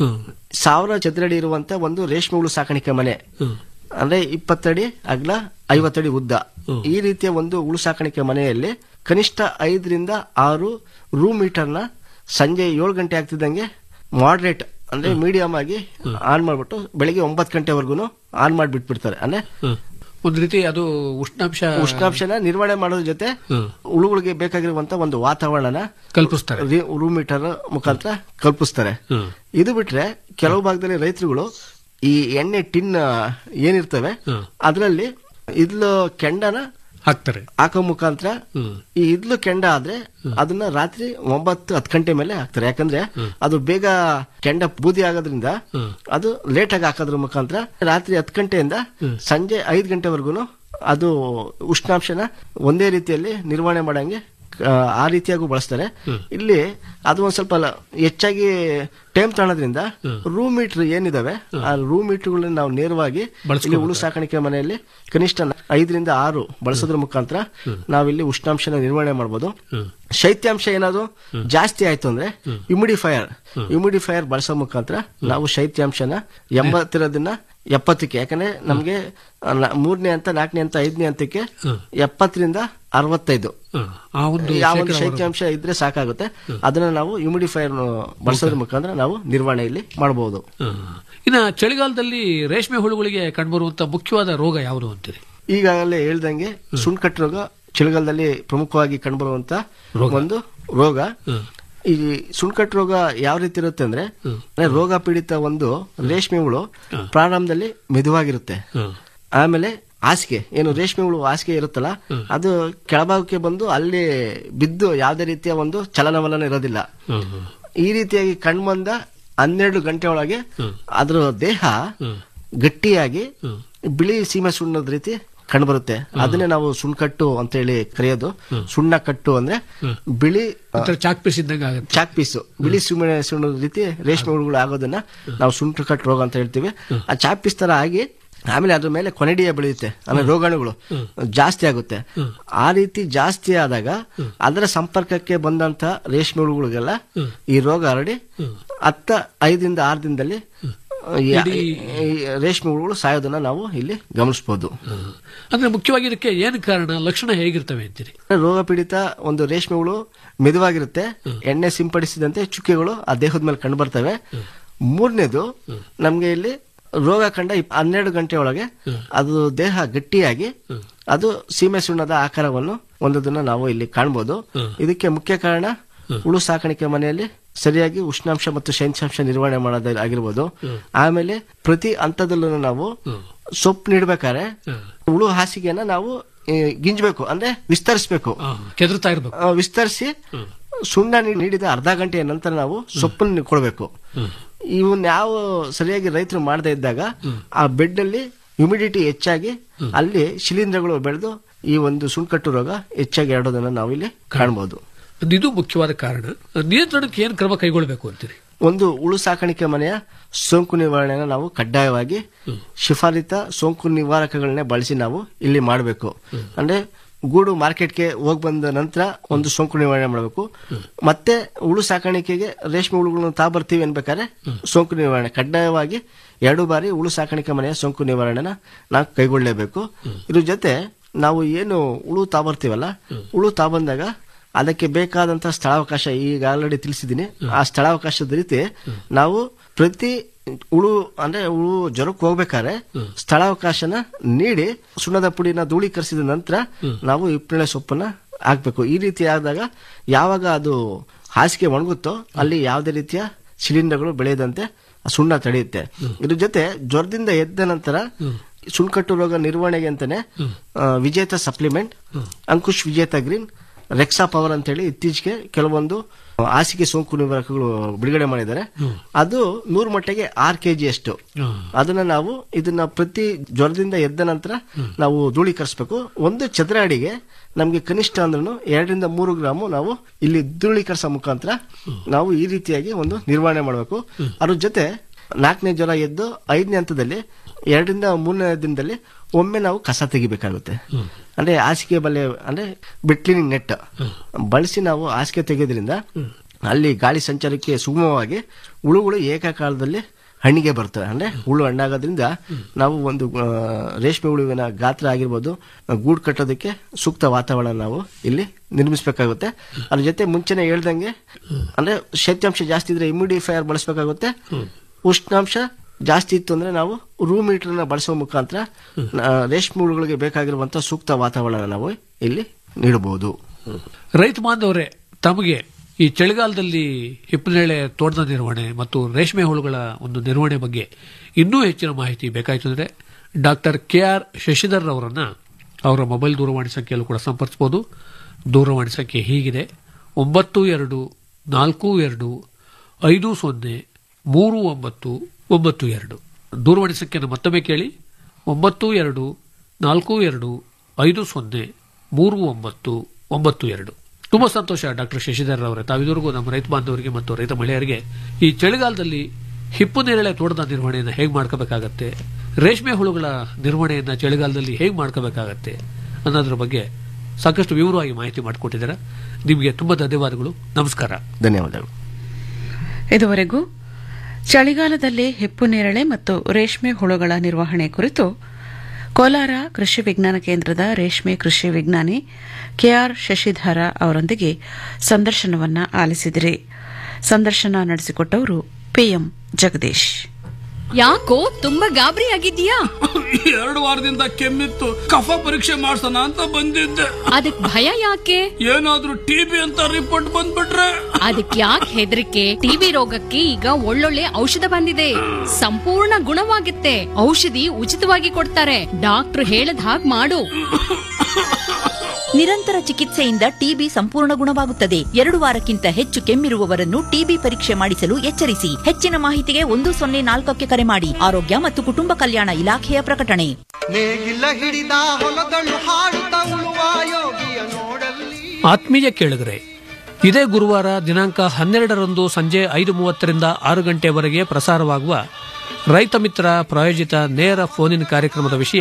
ಸಾವಿರ ಚದರಡಿ ಇರುವಂತ ಒಂದು ರೇಷ್ಮೆ ಹುಳು ಸಾಕಾಣಿಕೆ ಮನೆ ಅಂದ್ರೆ ಇಪ್ಪತ್ತಡಿ ಅಗ್ಲ ಐವತ್ತಡಿ ಉದ್ದ ಈ ರೀತಿಯ ಒಂದು ಹುಳು ಸಾಕಾಣಿಕೆ ಮನೆಯಲ್ಲಿ ಕನಿಷ್ಠ ಐದರಿಂದ ಆರು ರೂಮ್ ಹೀಟರ್ನ ಸಂಜೆ ಏಳು ಗಂಟೆ ಆಗ್ತಿದ್ದಂಗೆ ಮಾಡ್ರೇಟ್ ಅಂದ್ರೆ ಮೀಡಿಯಂ ಆಗಿ ಆನ್ ಮಾಡ್ಬಿಟ್ಟು ಬೆಳಿಗ್ಗೆ ಒಂಬತ್ತು ಗಂಟೆವರೆಗೂ ಆನ್ ಮಾಡಿಬಿಟ್ಬಿಡ್ತಾರೆ ಅಂದ್ರೆ ಒಂದ್ ರೀತಿ ಅದು ಉಷ್ಣಾಂಶ ಉಷ್ಣಾಂಶನ ನಿರ್ವಹಣೆ ಮಾಡೋದ್ರ ಜೊತೆ ಹುಳುಗಳಿಗೆ ಬೇಕಾಗಿರುವಂತ ಒಂದು ವಾತಾವರಣನ ಕಲ್ಪಿಸ್ತಾರೆ ರೂಮ್ ಮೀಟರ್ ಮುಖಾಂತರ ಕಲ್ಪಿಸ್ತಾರೆ ಇದು ಬಿಟ್ರೆ ಕೆಲವು ಭಾಗದಲ್ಲಿ ರೈತರುಗಳು ಈ ಎಣ್ಣೆ ಟಿನ್ ಏನಿರ್ತವೆ ಅದರಲ್ಲಿ ಇದ್ಲು ಕೆಂಡನ ಹಾಕ್ತಾರೆ ಹಾಕೋ ಮುಖಾಂತರ ಈ ಇದ್ಲು ಕೆಂಡ ಆದ್ರೆ ಅದನ್ನ ರಾತ್ರಿ ಒಂಬತ್ತು ಹತ್ತು ಗಂಟೆ ಮೇಲೆ ಹಾಕ್ತಾರೆ ಯಾಕಂದ್ರೆ ಅದು ಬೇಗ ಕೆಂಡ ಬೂದಿ ಆಗೋದ್ರಿಂದ ಅದು ಲೇಟ್ ಆಗಿ ಹಾಕೋದ್ರ ಮುಖಾಂತರ ರಾತ್ರಿ ಹತ್ತು ಗಂಟೆಯಿಂದ ಸಂಜೆ ಐದು ಗಂಟೆವರೆಗೂ ಅದು ಉಷ್ಣಾಂಶನ ಒಂದೇ ರೀತಿಯಲ್ಲಿ ನಿರ್ವಹಣೆ ಮಾಡಂಗೆ ಆ, ಆ ರೀತಿಯಾಗೂ ಬಳಸ್ತಾರೆ ಇಲ್ಲಿ ಅದು ಒಂದ್ ಸ್ವಲ್ಪ ಲ- ಹೆಚ್ಚಾಗಿ ಟೈಮ್ ತಗೊಳೋದ್ರಿಂದ ರೂಮ್ ಮೀಟರ್ ಏನಿದಾವೆ ಆ ರೂಮ್ ಮೀಟರ್ಗಳನ್ನ ನಾವು ನೇರವಾಗಿ ಇಲ್ಲಿ ಹುಳು ಸಾಕಾಣಿಕೆ ಮನೆಯಲ್ಲಿ ಕನಿಷ್ಠ ನ- ಐದರಿಂದ ಆರು ಬಳಸೋದ್ರ ಮುಖಾಂತರ ನಾವಿಲ್ಲಿ ಉಷ್ಣಾಂಶನ ನಿರ್ವಹಣೆ ಮಾಡಬಹುದು ಶೈತ್ಯಾಂಶ ಏನಾದ್ರು ಜಾಸ್ತಿ ಆಯ್ತು ಅಂದ್ರೆ ಇಮ್ಯುಡಿಫೈಯರ್ ಇಮ್ಯುಡಿಫೈಯರ್ ಬಳಸೋ ಮುಖಾಂತರ ನಾವು ಶೈತ್ಯಾಂಶನ ಎಂಬತ್ತಿರೋದನ್ನ ಎಪ್ಪತ್ತಕ್ಕೆ ಯಾಕಂದ್ರೆ ನಮ್ಗೆ ಆ, ನ- ಮೂರನೇ ಹಂತ ನಾಲ್ಕನೇ ಹಂತ ಐದನೇ ಹಂತಕ್ಕೆ ಎಪ್ಪತ್ತರಿಂದ ಅರವತ್ತೈದು ಆ ಒಂದು ಯಾವ ಒಂದು ಶೇಕಡಾವಾರು. ಶೈತ್ಯಾಂಶ ಇದ್ರೆ ಸಾಕಾಗುತ್ತೆ ಅದನ್ನ ನಾವು ಇಮ್ಯುಡಿಫೈಯರ್ ಬಳಸೋದ್ರ ಮುಖಾಂತರ ನಾವು ನಿರ್ವಹಣೆಯಲ್ಲಿ ಮಾಡಬಹುದು ಇನ್ನ ಚಳಿಗಾಲದಲ್ಲಿ ರೇಷ್ಮೆ ಹುಳುಗಳಿಗೆ ಕಂಡುಬರುವಂತ ಮುಖ್ಯವಾದ ರೋಗ ಯಾವುದು ಅಂತೀರಿ ಈಗಾಗಲೇ ಹೇಳ್ದಂಗೆ ಸುಣ್ಕಟ್ಟು ರೋಗ ಚಳಿಗಾಲದಲ್ಲಿ ಪ್ರಮುಖವಾಗಿ ಕಂಡುಬರುವಂತ ಒಂದು ರೋಗ ಈ ಸುಣ್ಕಟ್ಟು ರೋಗ ಯಾವ ರೀತಿ ಇರುತ್ತೆ ಅಂದ್ರೆ ಅಂದ್ರೆ ರೋಗ ಪೀಡಿತ ಒಂದು ರೇಷ್ಮೆ ಹುಳು ಪ್ರಾರಂಭದಲ್ಲಿ ಮೆದುವಾಗಿರುತ್ತೆ ಆಮೇಲೆ ಹಾಸಿಗೆ ಏನು ರೇಷ್ಮೆ ಹುಳು ಹಾಸಿಗೆ ಇರುತ್ತಲ್ಲ ಅದು ಕೆಳಭಾಗಕ್ಕೆ ಬಂದು ಅಲ್ಲಿ ಬಿದ್ದು ಯಾವುದೇ ರೀತಿಯ ಒಂದು ಚಲನವಲನ ಇರೋದಿಲ್ಲ ಈ ರೀತಿಯಾಗಿ ಕಣ್ಮಂದ ಹನ್ನೆರಡು ಗಂಟೆ ಒಳಗೆ ಅದರ ದೇಹ ಗಟ್ಟಿಯಾಗಿ ಬಿಳಿ ಸೀಮೆ ಸುಣ್ಣದ ರೀತಿ ಕಂಡುಬರುತ್ತೆ ಅದನ್ನೇ ನಾವು ಸುಣ್ಕಟ್ಟು ಅಂತ ಹೇಳಿ ಕರೆಯೋದು ಸುಣ್ಣ ಕಟ್ಟು ಅಂದ್ರೆ ಬಿಳಿ ಒಂಥರ ಚಾಕ್ ಪೀಸ್ ಇದ್ದಂಗೆ ಆಗುತ್ತೆ ಚಾಕ್ ಪೀಸು ಬಿಳಿ ಸುಮ್ಮನೆ ಸುಣ್ಣದ ರೀತಿ ರೇಷ್ಮೆ ಹುಳುಗಳು ಆಗೋದನ್ನ ನಾವು ಸುಂಟು ಕಟ್ಟು ರೋಗ ಅಂತ ಹೇಳ್ತೀವಿ ಆ ಚಾಕ್ ಪೀಸ್ ತರ ಆಗಿ ಆಮೇಲೆ ಅದ್ರ ಮೇಲೆ ಕೊನೆಡಿಯ ಬೆಳೆಯುತ್ತೆ ಅಂದ್ರೆ ರೋಗಾಣುಗಳು ಜಾಸ್ತಿ ಆಗುತ್ತೆ ಆ ರೀತಿ ಜಾಸ್ತಿ ಆದಾಗ ಅದರ ಸಂಪರ್ಕಕ್ಕೆ ಬಂದಂತ ರೇಷ್ಮೆ ಹುಳುಗಳಿಗೆಲ್ಲ ಈ ರೋಗ ಹರಡಿ ಹತ್ತ ಐದರಿಂದ ಆರು ದಿನದಲ್ಲಿ ಈ- ಈ ರೇಷ್ಮೆ ಹುಳುಗಳು ಸಾಯೋದನ್ನ ನಾವು ಇಲ್ಲಿ ಗಮನಿಸಬಹುದು ಅಂದ್ರೆ ಮುಖ್ಯವಾಗಿ ಇದಕ್ಕೆ ಏನು ಕಾರಣ ಲಕ್ಷಣ ಹೇಗಿರ್ತವೆ ಅಂತೀರಿ ರೋಗ ಪೀಡಿತ ಒಂದು ರೇಷ್ಮೆ ಹುಳು ಮೆದುವಾಗಿರುತ್ತೆ ಎಣ್ಣೆ ಸಿಂಪಡಿಸಿದಂತೆ ಚುಕ್ಕೆಗಳು ಆ ದೇಹದ ಮೇಲೆ ಕಂಡು ಬರ್ತವೆ ಮೂರನೇದು ನಮ್ಗೆ ಇಲ್ಲಿ ರೋಗ ಕಂಡ ಇಪ್- ಹನ್ನೆರಡು ಗಂಟೆ ಒಳಗೆ ಅದು ದೇಹ ಗಟ್ಟಿಯಾಗಿ ಅದು ಸೀಮೆ ಸುಣ್ಣದ ಆಕಾರವನ್ನು ಹೊಂದೋದನ್ನ ನಾವು ಇಲ್ಲಿ ಕಾಣ್ಬೋದು ಇದಕ್ಕೆ ಮುಖ್ಯ ಕಾರಣ ಹುಳು ಸಾಕಾಣಿಕೆ ಮನೆಯಲ್ಲಿ ಸರಿಯಾಗಿ ಉಷ್ಣಾಂಶ ಮತ್ತು ಶೈತ್ಯಾಂಶ ನಿರ್ವಹಣೆ ಮಾಡೋದ ಆಗಿರ್ಬೋದು ಆಮೇಲೆ ಪ್ರತಿ ಹಂತದಲ್ಲೂ ನಾವು ಸೊಪ್ಪು ನೀಡ್ಬೇಕಾದ್ರೆ ಹುಳು ಹಾಸಿಗೆಯನ್ನ ನಾವು ಈ, ಗಿಂಜ್ಬೇಕು ಅಂದ್ರೆ ವಿಸ್ತರಿಸಬೇಕು ಕೆದರ್ತಾ ಇರ್ಬೇಕು ವಿಸ್ತರಿಸಿ ಸುಣ್ಣ ನೀ- ನೀಡಿದ ಅರ್ಧ ಗಂಟೆಯ ನಂತರ ನಾವು ಸೊಪ್ಪನ್ನು ಕೊಡಬೇಕು ಇವನ್ ಯಾವ ಸರಿಯಾಗಿ ರೈತರು ಮಾಡದೇ ಇದ್ದಾಗ ಆ ಬೆಡ್ ಅಲ್ಲಿ ಹ್ಯುಮಿಡಿಟಿ ಹೆಚ್ಚಾಗಿ ಅಲ್ಲಿ ಶಿಲೀಂಧ್ರಗಳು ಬೆಳೆದು ಈ ಒಂದು ಸುಣ್ಕಟ್ಟು ರೋಗ ಹೆಚ್ಚಾಗಿ ಹರಡೋದನ್ನ ನಾವು ಇಲ್ಲಿ ಕಾಣಬಹುದು ಒಂದು ಇದು ಮುಖ್ಯವಾದ ಕಾರಣ ನಿಯಂತ್ರಣಕ್ಕೆ ಏನು ಕ್ರಮ ಕೈಗೊಳ್ಳಬೇಕು ಅಂತೀರಿ ಒಂದು ಹುಳು ಸಾಕಾಣಿಕೆ ಮನೆಯ ಸೋಂಕು ನಿವಾರಣೆನ ನಾವು ಕಡ್ಡಾಯವಾಗಿ ಶಿಫಾರಿತ ಸೋಂಕು ನಿವಾರಕಗಳನ್ನೇ ಬಳಸಿ ನಾವು ಇಲ್ಲಿ ಮಾಡಬೇಕು ಅಂದ್ರೆ ಗೂಡು ಮಾರ್ಕೆಟ್ಗೆ ಹೋಗಿ ಬಂದ ನಂತರ ಒಂದು ಸೋಂಕು ನಿವಾರಣೆ ಮಾಡಬೇಕು ಮತ್ತೆ ಹುಳು ಸಾಕಾಣಿಕೆಗೆ ರೇಷ್ಮೆ ಹುಳುಗಳನ್ನು ತಾ ಬರ್ತೀವಿ ಅನ್ಬೇಕಾದ್ರೆ ಸೋಂಕು ನಿವಾರಣೆ ಕಡ್ಡಾಯವಾಗಿ ಎರಡು ಬಾರಿ ಹುಳು ಸಾಕಾಣಿಕೆ ಮನೆಯ ಸೋಂಕು ನಿವಾರಣೆನ ನಾವು ಕೈಗೊಳ್ಳಲೇಬೇಕು ಇದ್ರ ಜೊತೆ ನಾವು ಏನು ಹುಳು ತಾ ಬರ್ತೀವಲ್ಲ ಹುಳು ತಾ ಬಂದಾಗ ಅದಕ್ಕೆ ಬೇಕಾದಂತಹ ಸ್ಥಳಾವಕಾಶ ಈಗ ಆಲ್ರೆಡಿ ತಿಳಿಸಿದ್ದೀನಿ ಆ ಸ್ಥಳಾವಕಾಶದ ರೀತಿ ನಾವು ಪ್ರತಿ ಹುಳು ಅಂದ್ರೆ ಹುಳು ಜ್ವರಕ್ಕೆ ಹೋಗ್ಬೇಕಾದ್ರೆ ಸ್ಥಳಾವಕಾಶನ ನೀಡಿ ಸುಣ್ಣದ ಪುಡಿನ ಧೂಳೀಕರಿಸಿದ ನಂತರ ನಾವು ಇಪ್ಪಳೆ ಸೊಪ್ಪನ್ನ ಹಾಕ್ಬೇಕು ಈ ರೀತಿ ಆದಾಗ ಯಾವಾಗ ಅದು ಹಾಸಿಗೆ ಒಣಗುತ್ತೋ ಅಲ್ಲಿ ಯಾವುದೇ ರೀತಿಯ ಸಿಲಿಂಡರ್ಗಳು ಬೆಳೆಯದಂತೆ ಆ ಸುಣ್ಣ ತಡೆಯುತ್ತೆ ಇದ್ರ ಜೊತೆ ಜ್ವರದಿಂದ ಎದ್ದ ನಂತರ ಸುಣ್ಕಟ್ಟು ರೋಗ ನಿರ್ವಹಣೆಗೆ ಅಂತಾನೆ ಆ, ವಿಜೇತ ಸಪ್ಲಿಮೆಂಟ್ ಅಂಕುಶ್ ವಿಜೇತ ಗ್ರೀನ್ ರೆಕ್ಸಾ ಪವರ್ ಅಂತೇಳಿ ಇತ್ತೀಚೆಗೆ ಕೆಲವೊಂದು ಹಾಸಿಗೆ ಸೋಂಕು ನಿವಾರಕಗಳು ಬಿಡುಗಡೆ ಮಾಡಿದ್ದಾರೆ ಅದು ನೂರು ಮಟ್ಟಿಗೆ ಆರು ಕೆಜಿ ಅಷ್ಟು ಅದನ್ನ ನಾವು ಇದನ್ನ ಪ್ರತಿ ಜ್ವರದಿಂದ ಎದ್ದ ನಂತರ ನಾವು ಧೂಳೀಕರಿಸಬೇಕು ಒಂದು ಚದರ ಅಡಿಗೆ ನಮಗೆ ಕನಿಷ್ಠ ಅಂದ್ರೂ ಎರಡರಿಂದ ಮೂರು ಗ್ರಾಮು ನಾವು ಇಲ್ಲಿ ಧೂಳೀಕರಿಸೋ ಮುಖಾಂತರ ನಾವು ಈ ರೀತಿಯಾಗಿ ಒಂದು ನಿರ್ವಹಣೆ ಮಾಡಬೇಕು ಅದ್ರ ಜೊತೆ ನಾಲ್ಕನೇ ಜ್ವರ ಎದ್ದು ಐದನೇ ಹಂತದಲ್ಲಿ ಎರಡರಿಂದ ಮೂರನೇ ದಿನದಲ್ಲಿ ಒಮ್ಮೆ ನಾವು ಕಸ ತೆಗಿಬೇಕಾಗುತ್ತೆ ಅಂದ್ರೆ ಹಾಸಿಗೆ ಬಲೆ ಅಂದ್ರೆ ಬಿಟ್ಲಿನಿಂಗ್ ನೆಟ್ ಬಳಸಿ ನಾವು ಹಾಸಿಗೆ ತೆಗೆಯೋದ್ರಿಂದ ಅಲ್ಲಿ ಗಾಳಿ ಸಂಚಾರಕ್ಕೆ ಸುಗಮವಾಗಿ ಹುಳುಗಳು ಏಕಕಾಲದಲ್ಲಿ ಹಣ್ಣಿಗೆ ಬರ್ತವೆ ಅಂದ್ರೆ ಹುಳು ಹಣ್ಣಾಗೋದ್ರಿಂದ ನಾವು ಒಂದು ಆ, ರೇಷ್ಮೆ ಹುಳುವಿನ ಗಾತ್ರ ಆಗಿರ್ಬೋದು ಆ, ಗೂಡು ಕಟ್ಟೋದಕ್ಕೆ ಸೂಕ್ತ ವಾತಾವರಣ ನಾವು ಇಲ್ಲಿ ನಿರ್ಮಿಸಬೇಕಾಗುತ್ತೆ ಅದ್ರ ಜೊತೆ ಮುಂಚೆನೆ ಹೇಳ್ದಂಗೆ ಅಂದ್ರೆ ಶೈತ್ಯಾಂಶ ಜಾಸ್ತಿ ಇದ್ರೆ ಇಮ್ಯುಡಿಫೈಯರ್ ಬಳಸಬೇಕಾಗುತ್ತೆ ಉಷ್ಣಾಂಶ ಜಾಸ್ತಿ ಇತ್ತು ಅಂದ್ರೆ ನಾವು ರೂಮ್ ಹೀಟರ್ನ ಬಳಸುವ ಮುಖಾಂತರ ಆ, ರೇಷ್ಮೆ ಹುಳುಗಳಿಗೆ ಬೇಕಾಗಿರುವಂತಹ ಸೂಕ್ತ ವಾತಾವರಣ ನಾವು ಇಲ್ಲಿ ನೀಡಬಹುದು ರೈತ ಬಾಂಧವರೇ ತಮಗೆ ಈ ಚಳಿಗಾಲದಲ್ಲಿ ಹಿಪ್ಪನೇಳೆ ತೋಟದ ನಿರ್ವಹಣೆ ಮತ್ತು ರೇಷ್ಮೆ ಹುಳುಗಳ ಒಂದು ನಿರ್ವಹಣೆ ಬಗ್ಗೆ ಇನ್ನೂ ಹೆಚ್ಚಿನ ಮಾಹಿತಿ ಬೇಕಾಯಿತು ಅಂದರೆ ಡಾಕ್ಟರ್ ಕೆ ಆರ್ ಶಶಿಧರ್ ಅವರನ್ನ ಅವರ ಮೊಬೈಲ್ ದೂರವಾಣಿ ಸಂಖ್ಯೆಯಲ್ಲೂ ಕೂಡ ಸಂಪರ್ಕಿಸಬಹುದು ದೂರವಾಣಿ ಸಂಖ್ಯೆ ಹೀಗಿದೆ ಒಂಬತ್ತು ಎರಡು ನಾಲ್ಕು ಎರಡು ಐದು ಸೊನ್ನೆ ಮೂರು ಒಂಬತ್ತು ಒಂಬತ್ತು ಎರಡು ದೂರವಾಣಿ ಸಂಖ್ಯೆಯನ್ನು ಮತ್ತೊಮ್ಮೆ ಕೇಳಿ ಒಂಬತ್ತು ಎರಡು ನಾಲ್ಕು ಎರಡು ಐದು ಸೊನ್ನೆ ಮೂರು ಒಂಬತ್ತು ಒಂಬತ್ತು ಎರಡು ತುಂಬಾ ಸಂತೋಷ ಡಾಕ್ಟರ್ ಶಶಿಧರ್ ಅವರೇ ತಾವಿದುವರೆಗೂ ನಮ್ಮ ರೈತ ಬಾಂಧವರಿಗೆ ಮತ್ತು ರೈತ ಮಹಿಳೆಯರಿಗೆ ಈ ಚಳಿಗಾಲದಲ್ಲಿ ಹಿಪ್ಪು ನೇರಳೆ ತೋಟದ ನಿರ್ವಹಣೆಯನ್ನು ಹೇಗೆ ಮಾಡ್ಕೋಬೇಕಾಗತ್ತೆ ರೇಷ್ಮೆ ಹುಳುಗಳ ನಿರ್ವಹಣೆಯನ್ನ ಚಳಿಗಾಲದಲ್ಲಿ ಹೇಗೆ ಮಾಡ್ಕೋಬೇಕಾಗತ್ತೆ ಅನ್ನೋದ್ರ ಬಗ್ಗೆ ಸಾಕಷ್ಟು ವಿವರವಾಗಿ ಮಾಹಿತಿ ಮಾಡಿಕೊಟ್ಟಿದ್ದಾರೆ ನಿಮಗೆ ತುಂಬಾ ಧನ್ಯವಾದಗಳು ನಮಸ್ಕಾರ ಧನ್ಯವಾದಗಳು ಇದುವರೆಗೂ ಚಳಿಗಾಲದಲ್ಲಿ ಹೆಪ್ಪು ನೇರಳೆ ಮತ್ತು ರೇಷ್ಮೆ ಹುಳುಗಳ ನಿರ್ವಹಣೆ ಕುರಿತು ಕೋಲಾರ ಕೃಷಿ ವಿಜ್ಞಾನ ಕೇಂದ್ರದ ರೇಷ್ಮೆ ಕೃಷಿ ವಿಜ್ಞಾನಿ ಕೆಆರ್ ಶಶಿಧರ ಅವರೊಂದಿಗೆ ಸಂದರ್ಶನವನ್ನ ಆಲಿಸಿದಿರಿ ಸಂದರ್ಶನ ನಡೆಸಿಕೊಟ್ಟವರು ಪಿಎಂ ಜಗದೀಶ್ ಯಾಕೋ ತುಂಬಾ ಗಾಬರಿ ಆಗಿದ್ಯಾ ಎರಡು ವಾರದಿಂದ ಕೆಮ್ಮಿತ್ತು ಕಫ ಪರೀಕ್ಷೆ ಮಾಡ್ಸೋಣ ಅಂತ ಬಂದಿದ್ದೆ ಅದಕ್ ಭಯ ಯಾಕೆ ಏನಾದ್ರೂ ಟಿಬಿ ಅಂತ ರಿಪೋರ್ಟ್ ಬಂದ್ಬಿಟ್ರೆ ಅದಕ್ ಯಾಕೆ ಹೆದರಿಕೆ ಟಿವಿ ರೋಗಕ್ಕೆ ಈಗ ಒಳ್ಳೊಳ್ಳೆ ಔಷಧ ಬಂದಿದೆ ಸಂಪೂರ್ಣ ಗುಣವಾಗುತ್ತೆ ಔಷಧಿ ಉಚಿತವಾಗಿ ಕೊಡ್ತಾರೆ ಡಾಕ್ಟರ್ ಹೇಳದ್ ಹಾಗ್ ಮಾಡು ನಿರಂತರ ಚಿಕಿತ್ಸೆಯಿಂದ ಟಿಬಿ ಸಂಪೂರ್ಣ ಗುಣವಾಗುತ್ತದೆ ಎರಡು ವಾರಕ್ಕಿಂತ ಹೆಚ್ಚು ಕೆಮ್ಮಿರುವವರನ್ನು ಟಿಬಿ ಪರೀಕ್ಷೆ ಮಾಡಿಸಲು ಎಚ್ಚರಿಸಿ ಹೆಚ್ಚಿನ ಮಾಹಿತಿಗೆ ಒಂದು ಸೊನ್ನೆ ನಾಲ್ಕಕ್ಕೆ ಕರೆ ಮಾಡಿ ಆರೋಗ್ಯ ಮತ್ತು ಕುಟುಂಬ ಕಲ್ಯಾಣ ಇಲಾಖೆಯ ಪ್ರಕಟಣೆ ನೇಗಿಲ ಹಿಡಿದ ಹೊಲದಳು ಹಾಡುತ್ತ ಉಳುವ ಯೋಗಿಯ ನೋಡಲ್ಲಿ ಆತ್ಮೀಯ ಕೇಳಿದರೆ ಇದೇ ಗುರುವಾರ ದಿನಾಂಕ ಹನ್ನೆರಡರಂದು ಸಂಜೆ ಐದು ಮೂವತ್ತರಿಂದ ಆರು ಗಂಟೆವರೆಗೆ ಪ್ರಸಾರವಾಗುವ ರೈತ ಮಿತ್ರ ಪ್ರಾಯೋಜಿತ ನೇರ ಫೋನಿನ್ ಕಾರ್ಯಕ್ರಮದ ವಿಷಯ